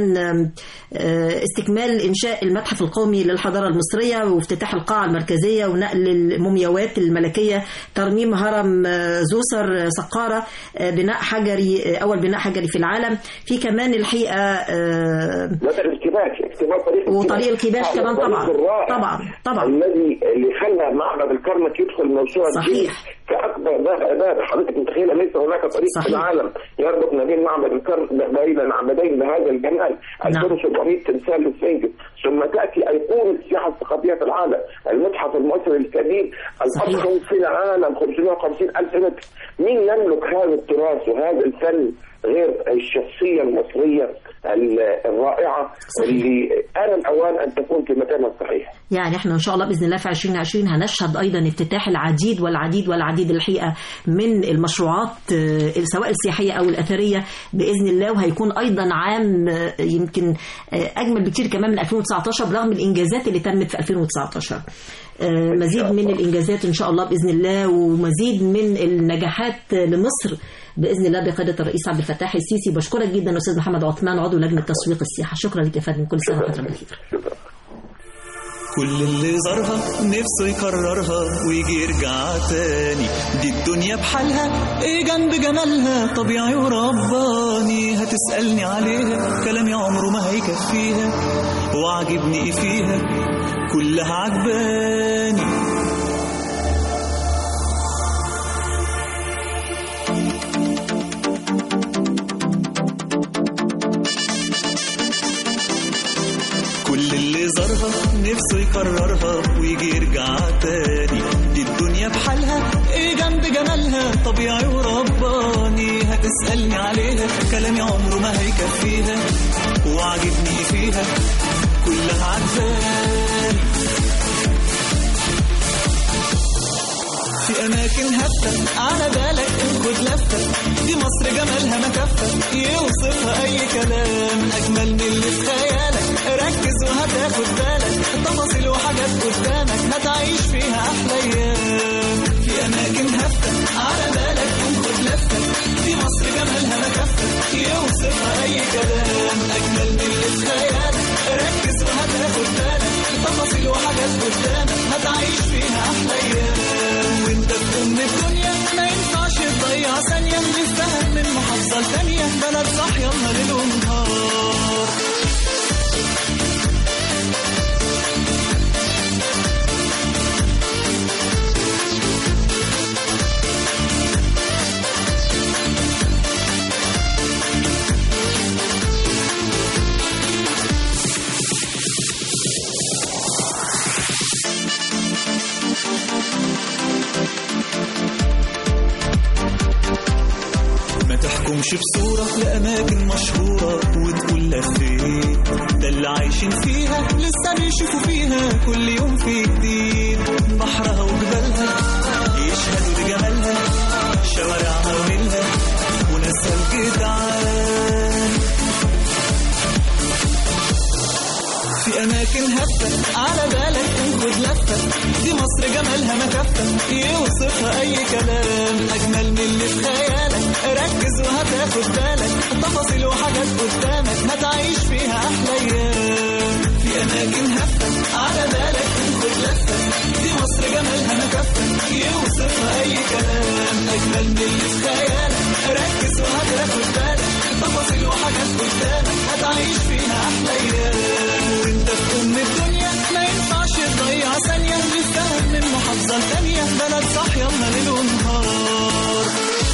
آه، استكمال إنشاء المتحف القومي للحضارة المصرية وافتتاح القاعة المركزية ونقل المومياوات الملكية ترميم هرم آه، زوسر آه، سقارة آه، بناء حجري آه، أول بناء حجري في العالم في كمان الحقيقة آه، مثلا الكباش اكتمال طريق وطريق الكباش هذا كمان الطريق طبعا الرائع طبعا طبعا الذي اللي خلى معبد الكرنك يدخل موسوعه صحيح. كاكبر باب اباب حضرتك متخيله ليس هناك طريق صحيح. في العالم يربط ما بين معبد الكرنك بين معبدين بهذا الجمال نعم. 2700 تمثال للسفنكس ثم تاتي ايقونه السياحه الثقافيه في العالم المتحف المصري الكبير الاضخم في العالم 550 الف متر مين يملك هذا التراث وهذا الفن غير الشخصيه المصريه ال- الرائعه اللي آن الأوان أن تكون في مكانها الصحيح يعني احنا ان شاء الله باذن الله في 2020 هنشهد ايضا افتتاح العديد والعديد والعديد الحقيقه من المشروعات آه، سواء السياحيه او الاثريه باذن الله وهيكون ايضا عام آه، يمكن آه، اجمل بكتير كمان من 2019 برغم الانجازات اللي تمت في 2019 آه، مزيد من الانجازات ان شاء الله باذن الله ومزيد من النجاحات لمصر باذن الله بقياده الرئيس عبد الفتاح السيسي بشكرك جدا استاذ محمد عثمان عضو لجنه تسويق السياحه شكرا لك يا فندم كل سنه وانت بخير كل اللي زارها نفسه يكررها ويجي يرجع تاني دي الدنيا بحالها ايه جنب جمالها طبيعي ورباني هتسألني عليها كلامي عمره ما هيكفيها وعجبني ايه فيها كلها عجباني زارها نفسه يكررها ويجي يرجع تاني دي الدنيا بحالها ايه جنب جمالها طبيعي ورباني هتسألني عليها كلامي عمره ما هيكفيها وعجبني فيها كلها عجباني في أماكن هفة على بالك خد لفة دي مصر جمالها ما كفة يوصفها أي كلام أجمل من اللي في خيالك ركز وهتاخد بالك تفاصيل وحاجات قدامك هتعيش فيها أحلى أيام في أماكن هفة على بالك خد لفة دي مصر جمالها ما كفة يوصفها أي كلام أجمل من اللي في خيالك ركز وهتاخد بالك تفاصيل وحاجات قدامك هتعيش فيها أحلى أيام وانت في أم الدنيا ما ينفعش تضيع ثانية نفتهم من محافظة لتانية بلد صاحية ليل ونهار ما تحكمش بصورة لأماكن مشهورة وتقول لفيت ده اللي عايشين فيها لسه بيشوفوا فيها كل يوم في جديد بحرها وجبالها يشهدوا لجمالها شوارعها ونيلها وناسها الجدعان في أماكن هفة على بالك خد لفة دي مصر جمالها ما كفة يوصفها أي كلام أجمل من اللي في خيالك ركز وهتاخد بالك تفاصيل وحاجات قدامك هتعيش فيها أحلى أيام في أماكن هفة على بالك خد لفة دي مصر جمالها ما كفة يوصفها أي كلام أجمل من اللي في خيالك ركز وهتاخد بالك تفاصيل وحاجات قدامك هتعيش فيها أحلى أيام وانت في أم الدنيا ما ينفعش تضيع ثانية نفتهم من محافظة لتانية بلد صاحية ليل ونهار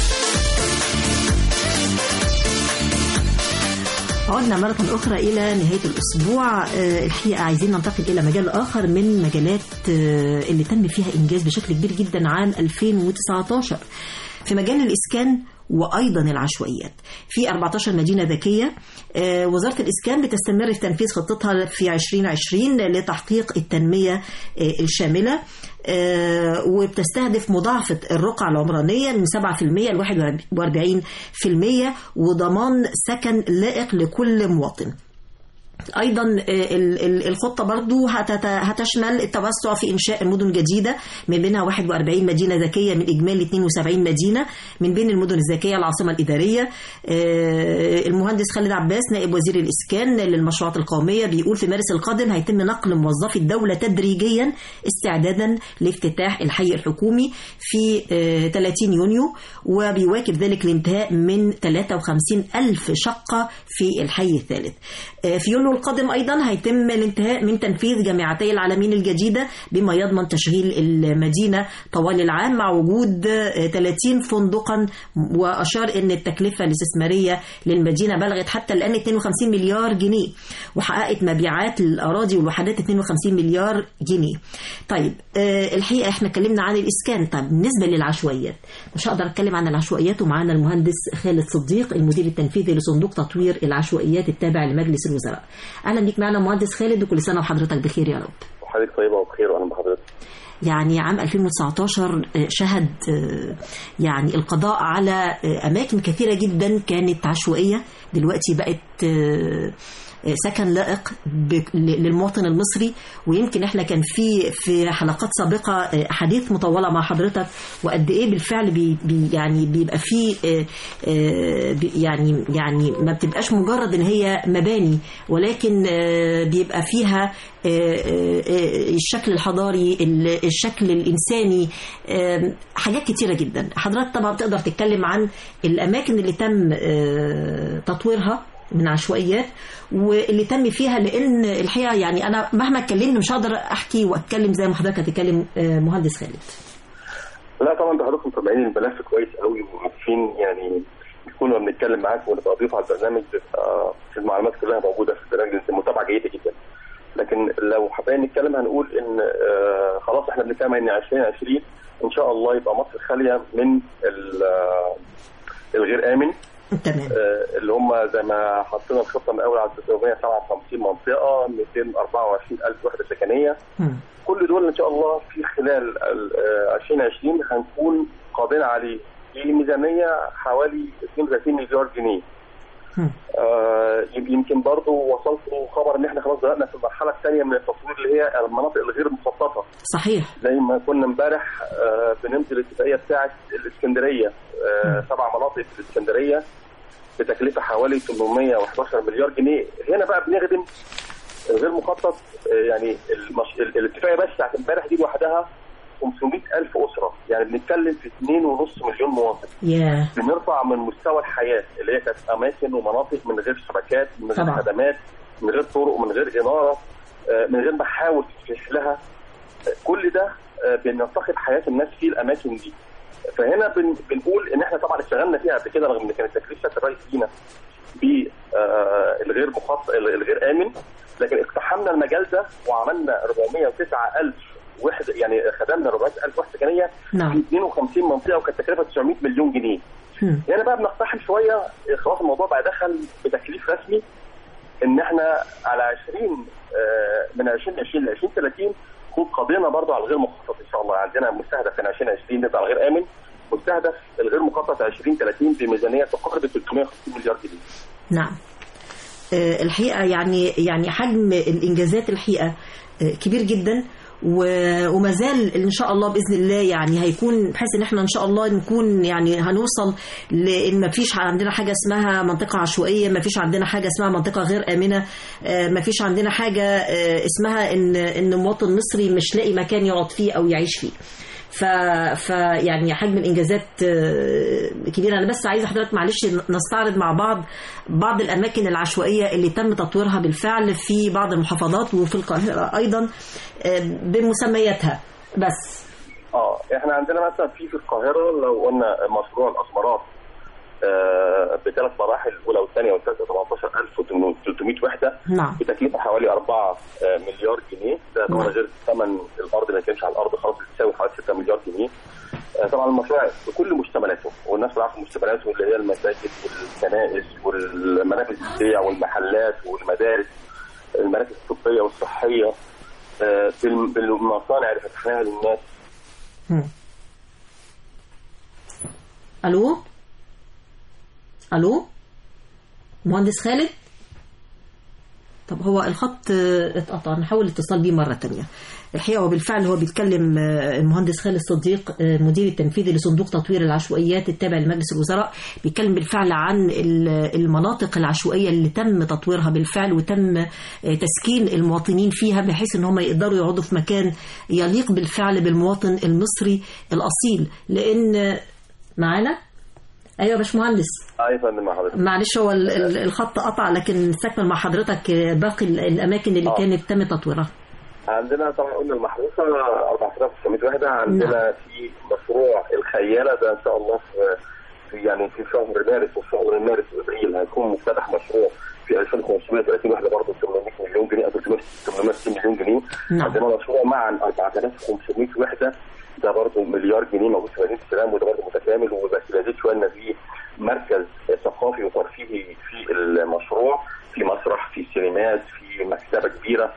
عدنا مرة أخرى إلى نهاية الأسبوع آه، الحقيقة عايزين ننتقل إلى مجال آخر من مجالات آه، اللي تم فيها إنجاز بشكل كبير جدا عام 2019 في مجال الإسكان وأيضا العشوائيات في 14 مدينة ذكية آه، وزارة الإسكان بتستمر في تنفيذ خطتها في 2020 لتحقيق التنمية آه، الشاملة آه، وبتستهدف مضاعفة الرقعة العمرانية من 7% ل 41% وضمان سكن لائق لكل مواطن ايضا آه، ال- ال- الخطه برضو هتت- هتشمل التوسع في انشاء مدن جديده من بينها 41 مدينه ذكيه من اجمالي 72 مدينه من بين المدن الذكيه العاصمه الاداريه آه، المهندس خالد عباس نائب وزير الاسكان للمشروعات القوميه بيقول في مارس القادم هيتم نقل موظفي الدوله تدريجيا استعدادا لافتتاح الحي الحكومي في آه، 30 يونيو وبيواكب ذلك الانتهاء من 53 ألف شقة في الحي الثالث آه، في يونيو القادم أيضا هيتم الانتهاء من تنفيذ جامعتي العالمين الجديدة بما يضمن تشغيل المدينة طوال العام مع وجود آه، 30 فندقا وأشار أن التكلفة الاستثمارية للمدينة بلغت حتى الآن 52 مليار جنيه وحققت مبيعات للأراضي والوحدات 52 مليار جنيه طيب آه، الحقيقة احنا اتكلمنا عن الإسكان طب بالنسبة للعشوائيات مش هقدر أتكلم عن العشوائيات ومعانا المهندس خالد صديق المدير التنفيذي لصندوق تطوير العشوائيات التابع لمجلس الوزراء أهلا بيك معنا مهندس خالد وكل سنة وحضرتك بخير يا رب حضرتك طيبة وبخير وأنا بحضرتك يعني عام 2019 شهد يعني القضاء على أماكن كثيرة جدا كانت عشوائية دلوقتي بقت سكن لائق ب- للمواطن المصري ويمكن احنا كان في في حلقات سابقه احاديث مطوله مع حضرتك وقد ايه بالفعل بي بي يعني بيبقى في آه، آه، بي- يعني يعني ما بتبقاش مجرد ان هي مباني ولكن آه، بيبقى فيها آه، آه، آه، الشكل الحضاري ال- الشكل الانساني آه، حاجات كتيره جدا حضرتك طبعا بتقدر تتكلم عن الاماكن اللي تم آه، تطويرها من عشوائيات واللي تم فيها لان الحقيقه يعني انا مهما اتكلمت مش هقدر احكي واتكلم زي ما حضرتك هتتكلم آه، مهندس خالد لا طبعا ده حضرتك متابعين الملف كويس قوي وعارفين يعني بنكون لما بنتكلم معاك ونبقى ضيوف على البرنامج بتبقى المعلومات كلها موجودة في برنامج متابعة جيدة جدا لكن لو باقي نتكلم هنقول ان آه، خلاص احنا بنتكلم ان 2020 ان شاء الله يبقى مصر خاليه من ال- آه، الغير امن تمام آه، اللي هم زي ما حطينا الخطه من اول على 357 منطقه 224 الف وحده سكنيه كل دول ان شاء الله في خلال ال- آه، 2020 هنكون قادرين عليه في ميزانيه حوالي 32 مليار جنيه آه، يمكن برضه وصلت خبر ان احنا خلاص بدانا في المرحله الثانيه من التطوير اللي هي المناطق الغير مخططه صحيح زي ما كنا امبارح آه، بنمضي الاتفاقيه بتاعه الاسكندريه آه، سبع مناطق في الاسكندريه بتكلفه حوالي 811 مليار جنيه هنا بقى بنخدم الغير مخطط آه، يعني المش... ال- الاتفاقيه بس بتاعت امبارح دي لوحدها 500 ألف أسرة يعني بنتكلم في 2.5 مليون مواطن ياه بنرفع من مستوى الحياة اللي هي كانت أماكن ومناطق من غير شبكات من غير طبعا. خدمات من غير طرق من غير إنارة آه، من غير محاور تفتح لها آه، كل ده آه، بننتقد حياة الناس في الأماكن دي فهنا بن بنقول إن إحنا طبعا اشتغلنا فيها قبل كده رغم إن كانت تكلفة الرئيس لينا بالغير مخطط الغير آمن لكن اقتحمنا المجال ده وعملنا 409 ألف وحدة يعني خدمنا 400 ألف وحدة سكنية نعم. في 52 منطقة وكانت تكلفة 900 مليون جنيه هنا بقى بنقتحم شويه خلاص الموضوع بقى دخل بتكليف رسمي ان احنا على 20 آه، من 2020 ل 2030 نكون قضينا برضه على الغير مخطط ان شاء الله عندنا مستهدف من 2020 نبقى على الغير امن مستهدف الغير مخطط 2030 بميزانيه تقارب 350 مليار جنيه نعم آه، الحقيقة يعني يعني حجم الإنجازات الحقيقة آه، كبير جدا و- وما زال ان شاء الله باذن الله يعني هيكون بحيث ان احنا ان شاء الله نكون يعني هنوصل لان ما فيش عندنا حاجه اسمها منطقه عشوائيه ما فيش عندنا حاجه اسمها منطقه غير امنه آه، ما فيش عندنا حاجه آه، اسمها ان ان مواطن مصري مش لاقي مكان يقعد فيه او يعيش فيه ف... ف يعني حجم الانجازات آه، كبيره انا بس عايزه حضرتك معلش نستعرض مع بعض بعض الاماكن العشوائيه اللي تم تطويرها بالفعل في بعض المحافظات وفي القاهره ايضا آه، بمسمياتها بس اه احنا عندنا مثلا في في القاهره لو قلنا مشروع الاسمرات آه بثلاث مراحل الاولى والثانيه والثالثه 18300 وحده نعم بتكلفه حوالي 4 آه، مليار جنيه ده طبعا نعم. غير ثمن الارض ما كانش على الارض خلاص بتساوي حوالي 6 مليار جنيه آه، طبعا المشروع بكل مشتملاته والناس عارفه مشتملاته اللي هي المساجد والكنائس والمراكز البيع والمحلات والمدارس المراكز الطبيه والصحيه آه، بالم- بالمصانع اللي فتحناها للناس مم. الو الو مهندس خالد طب هو الخط آه، اتقطع نحاول الاتصال بيه مرة تانية الحقيقة هو بالفعل هو بيتكلم آه، المهندس خالد صديق آه، المدير التنفيذي لصندوق تطوير العشوائيات التابع لمجلس الوزراء بيتكلم بالفعل عن ال- المناطق العشوائية اللي تم تطويرها بالفعل وتم آه، تسكين المواطنين فيها بحيث ان هم يقدروا يقعدوا في مكان يليق بالفعل بالمواطن المصري الأصيل لأن معانا ايوه يا باشمهندس اه يا فندم مع حضرتك معلش هو ال- ال- الخط قطع لكن نستكمل مع حضرتك باقي ال- الاماكن اللي آه. كانت تم تطويرها عندنا طبعا قلنا المحروسه 4900 وحده عندنا في مشروع الخياله ده ان شاء الله في في يعني في شهر مارس وفي شهر مارس ابريل هيكون مفتتح مشروع في 2530 وحده برضه 800 مليون جنيه او 300 860 مليون جنيه نعم. عندنا مشروع معا 4500 وحده ده برضه مليار جنيه موجود في مدينه السلام وده برضه متكامل وبس يزيد شويه ان في مركز ثقافي وترفيهي في المشروع في مسرح في سينمات في مكتبه كبيره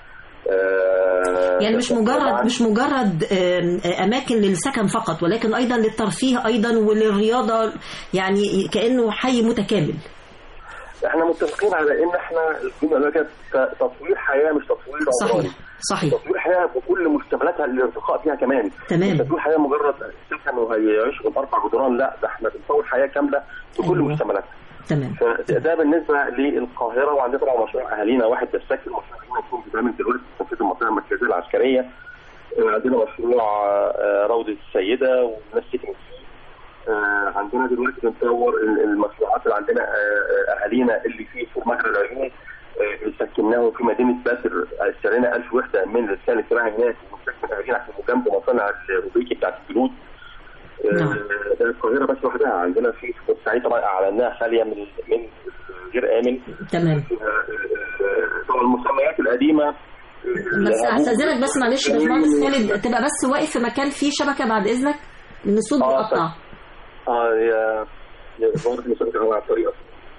آه، يعني مش مجرد مش مجرد آم، آه، اماكن للسكن فقط ولكن ايضا للترفيه ايضا وللرياضه يعني كانه حي متكامل احنا متفقين على ان احنا القيمه الواجهه تطوير حياه مش تطوير عمراني صحيح صحيح تطوير حياه بكل مشتملاتها الارتقاء فيها كمان تمام. مش تطوير حياه مجرد سكن وهيعيشوا من اربع جدران لا ده احنا بنطور حياه كامله بكل أيوة. مشتملاتها تمام فده ده بالنسبه للقاهره وعندنا طبعا مشروع اهالينا واحد بسكن مشروع اهالينا يكون بيتعمل دلوقتي في تنفيذ المنطقه المركزيه العسكريه آه، عندنا مشروع آه، روضه السيده والناس سكنت فيه آه، عندنا دلوقتي بنطور ال- المشروعات اللي عندنا آه، آه، اهالينا اللي في سوق مجرى العيون آه، اللي سكناهم في مدينه بدر اشترينا 1000 وحده من الرساله الاجتماعي هناك ونسكن اهالينا عشان جنب مصانع الروبيكي بتاعت الجلود آه، ده القاهره بس لوحدها عندنا في بورسعيد طبعا اعلناها خاليه من من غير امن تمام آه، طبعا المسميات القديمه بس استاذنك بس معلش يا باشمهندس خالد تبقى بس واقف في مكان فيه شبكه بعد اذنك لان الصوت بيقطع اه يا يا برضه مسافه على الطريق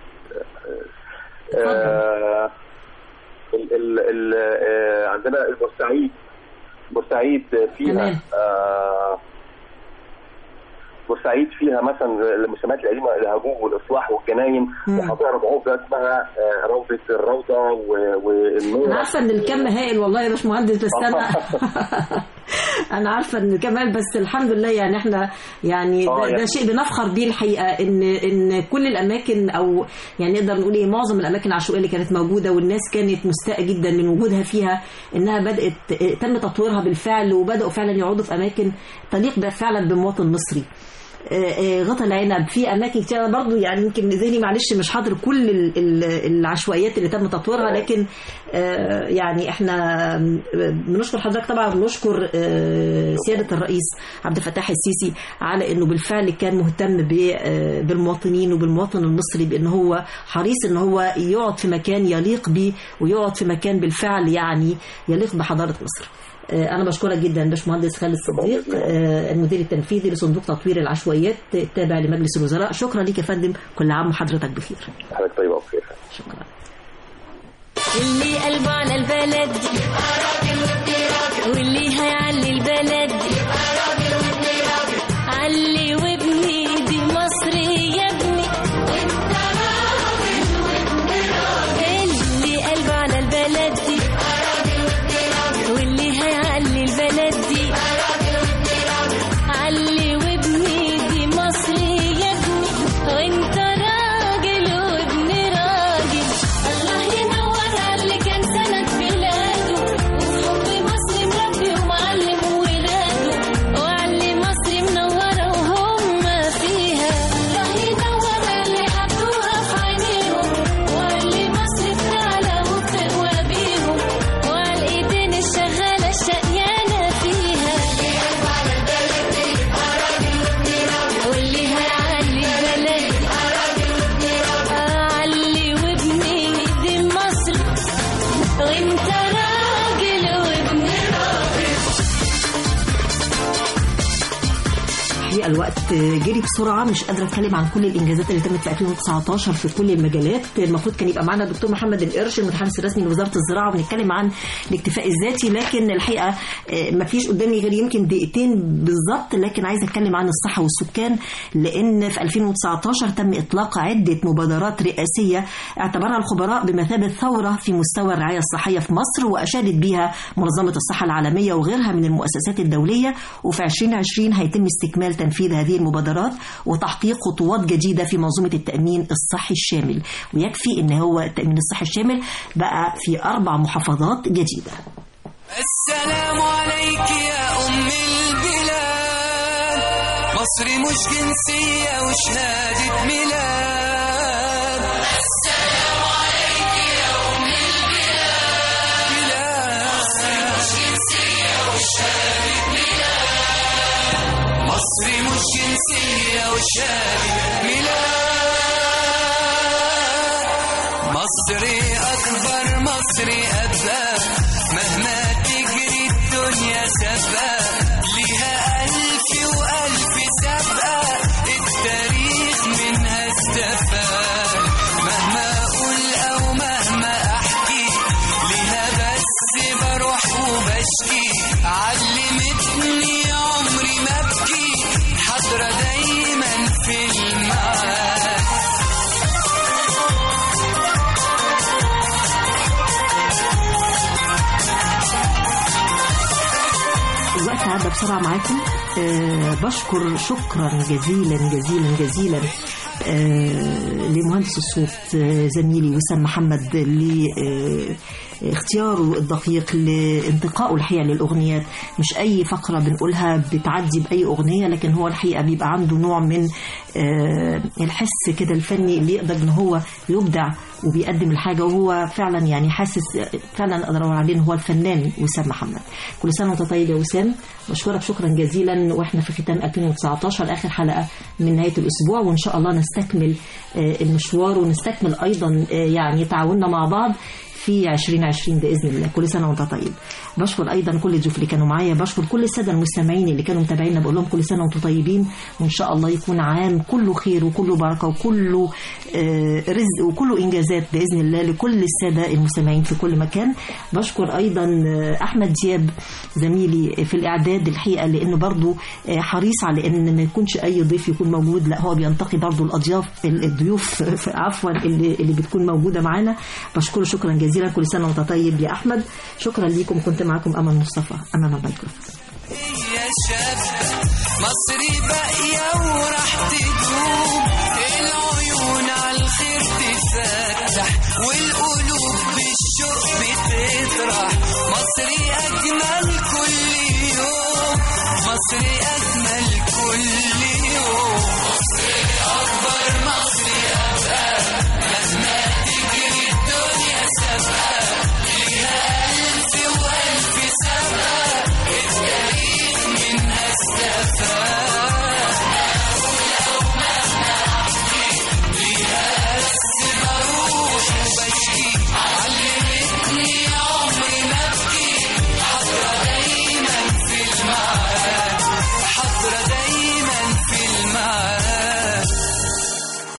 آه ال ال ال آه عندنا بورسعيد بورسعيد فيها تمام. آه بورسعيد فيها مثلا المسميات القديمه الهجوم والاصلاح والجناين وحضاره عقده اسمها آه روضه الروضه و- والنور انا عارفه ان الكم هائل والله يا باشمهندس بس انا انا عارفه ان كمال بس الحمد لله يعني احنا يعني آه ده, ده يعني. شيء بنفخر بيه الحقيقه ان ان كل الاماكن او يعني نقدر نقول ايه معظم الاماكن العشوائيه اللي كانت موجوده والناس كانت مستاءه جدا من وجودها فيها انها بدات تم تطويرها بالفعل وبداوا فعلا يقعدوا في اماكن تليق بقى فعلا بمواطن مصري آه، آه، غطا العنب في اماكن كتير انا برضو يعني يمكن ذهني معلش مش حاضر كل ال- ال- العشوائيات اللي تم تطويرها لكن آه، يعني احنا بنشكر حضرتك طبعا بنشكر آه، سياده الرئيس عبد الفتاح السيسي على انه بالفعل كان مهتم ب- آه، بالمواطنين وبالمواطن المصري بان هو حريص ان هو يقعد في مكان يليق به ويقعد في مكان بالفعل يعني يليق بحضاره مصر آه، أنا بشكرك جدا باشمهندس خالد صديق آه، المدير التنفيذي لصندوق تطوير العشوائيات التابع لمجلس الوزراء شكرا لك يا فندم كل عام وحضرتك بخير حضرتك طيبه وبخير شكرا اللي قلبه على البلد واللي هيعلي البلد علي وابني دي مصر يا ابني اللي قلبه على البلد دي واللي هيعلي البلد دي علي وابني دي مصر يا ابني وانت راجل وابن راجل الله ينور على اللي كان سند بلاده وحب مصر مربي ومعلم ولاده وعلي مصر منورة وهم فيها الله ينور على اللي حطوها في عينيهم وعلي مصر بتعلى وبتقوى بيهم وعلى الايدين الشغالة الشقيانة فيها واللي هيعلي البلد علي وابني دي مصر وانت راجل وابن راجل الحقيقه الوقت جري بسرعه مش قادره اتكلم عن كل الانجازات اللي تمت في 2019 في كل المجالات المفروض كان يبقى معانا الدكتور محمد القرش المتحدث الرسمي لوزاره الزراعه وبنتكلم عن الاكتفاء الذاتي لكن الحقيقه ما فيش قدامي غير يمكن دقيقتين بالظبط لكن عايزه اتكلم عن الصحه والسكان لان في 2019 تم اطلاق عده مبادرات رئاسيه اعتبرها الخبراء بمثابه ثوره في مستوى الرعايه الصحيه في مصر واشادت بها منظمه الصحه العالميه وغيرها من المؤسسات الدوليه وفي 2020 هيتم استكمال تنفيذ هذه المبادرات وتحقيق خطوات جديده في منظومه التامين الصحي الشامل ويكفي ان هو التامين الصحي الشامل بقى في اربع محافظات جديده السلام عليك يا أم البلاد مصر مش جنسية وشهادة ميلاد السلام عليك يا أم البلاد مصر مش جنسية وشهادة ميلاد مصر مش جنسية وشهادة ميلاد مصري أكبر مصري أبقى مهما تجري الدنيا سابقة ليها ألف وألف سابقة التاريخ منها استفاد مهما أقول أو مهما أحكي ليها بس بروح وبشكي علمتني عمري ما أبكي حاضرة دايما في المعاد الوقت عدى بسرعة معاكم أه بشكر شكرا جزيلا جزيلا جزيلا أه لمهندس الصوت آه، زميلي وسام محمد لاختياره الدقيق لانتقائه الحقيقة للأغنيات مش أي فقرة بنقولها بتعدي بأي أغنية لكن هو الحقيقة بيبقى عنده نوع من آه، الحس كده الفني اللي يقدر إن هو يبدع وبيقدم الحاجة وهو فعلا يعني حاسس فعلا أقدر أقول عليه إن هو الفنان وسام محمد كل سنة وأنت طيب يا وسام بشكرك شكرا جزيلا وإحنا في ختام 2019 آخر حلقة من نهاية الأسبوع وإن شاء الله نستكمل آه، المشوار ونستكمل أيضا آه، يعني تعاوننا مع بعض في 2020 باذن الله كل سنه وانت طيب بشكر ايضا كل الضيوف اللي كانوا معايا بشكر كل الساده المستمعين اللي كانوا متابعينا بقول لهم كل سنه وانتم طيبين وان شاء الله يكون عام كله خير وكله بركه وكله آه، رزق وكله انجازات باذن الله لكل الساده المستمعين في كل مكان بشكر ايضا آه، احمد دياب زميلي في الاعداد الحقيقه لانه برضو آه، حريص على ان ما يكونش اي ضيف يكون موجود لا هو بينتقي برضو الاضياف الضيوف عفوا اللي اللي بتكون موجوده معانا بشكره شكرا جزيلا كل سنه وانت طيب يا احمد شكرا ليكم كنت معكم امل مصطفى امام الميكروفون يا شاب مصري باقية وراح تدوم العيون على الخير تفتح والقلوب بالشوق بتطرح مصري أجمل كل يوم مصري أجمل كل يوم مصري أكبر مصري أبقى مهما تجري الدنيا سابقة ليها ألف وألف سابقة التاريخ منها استفاد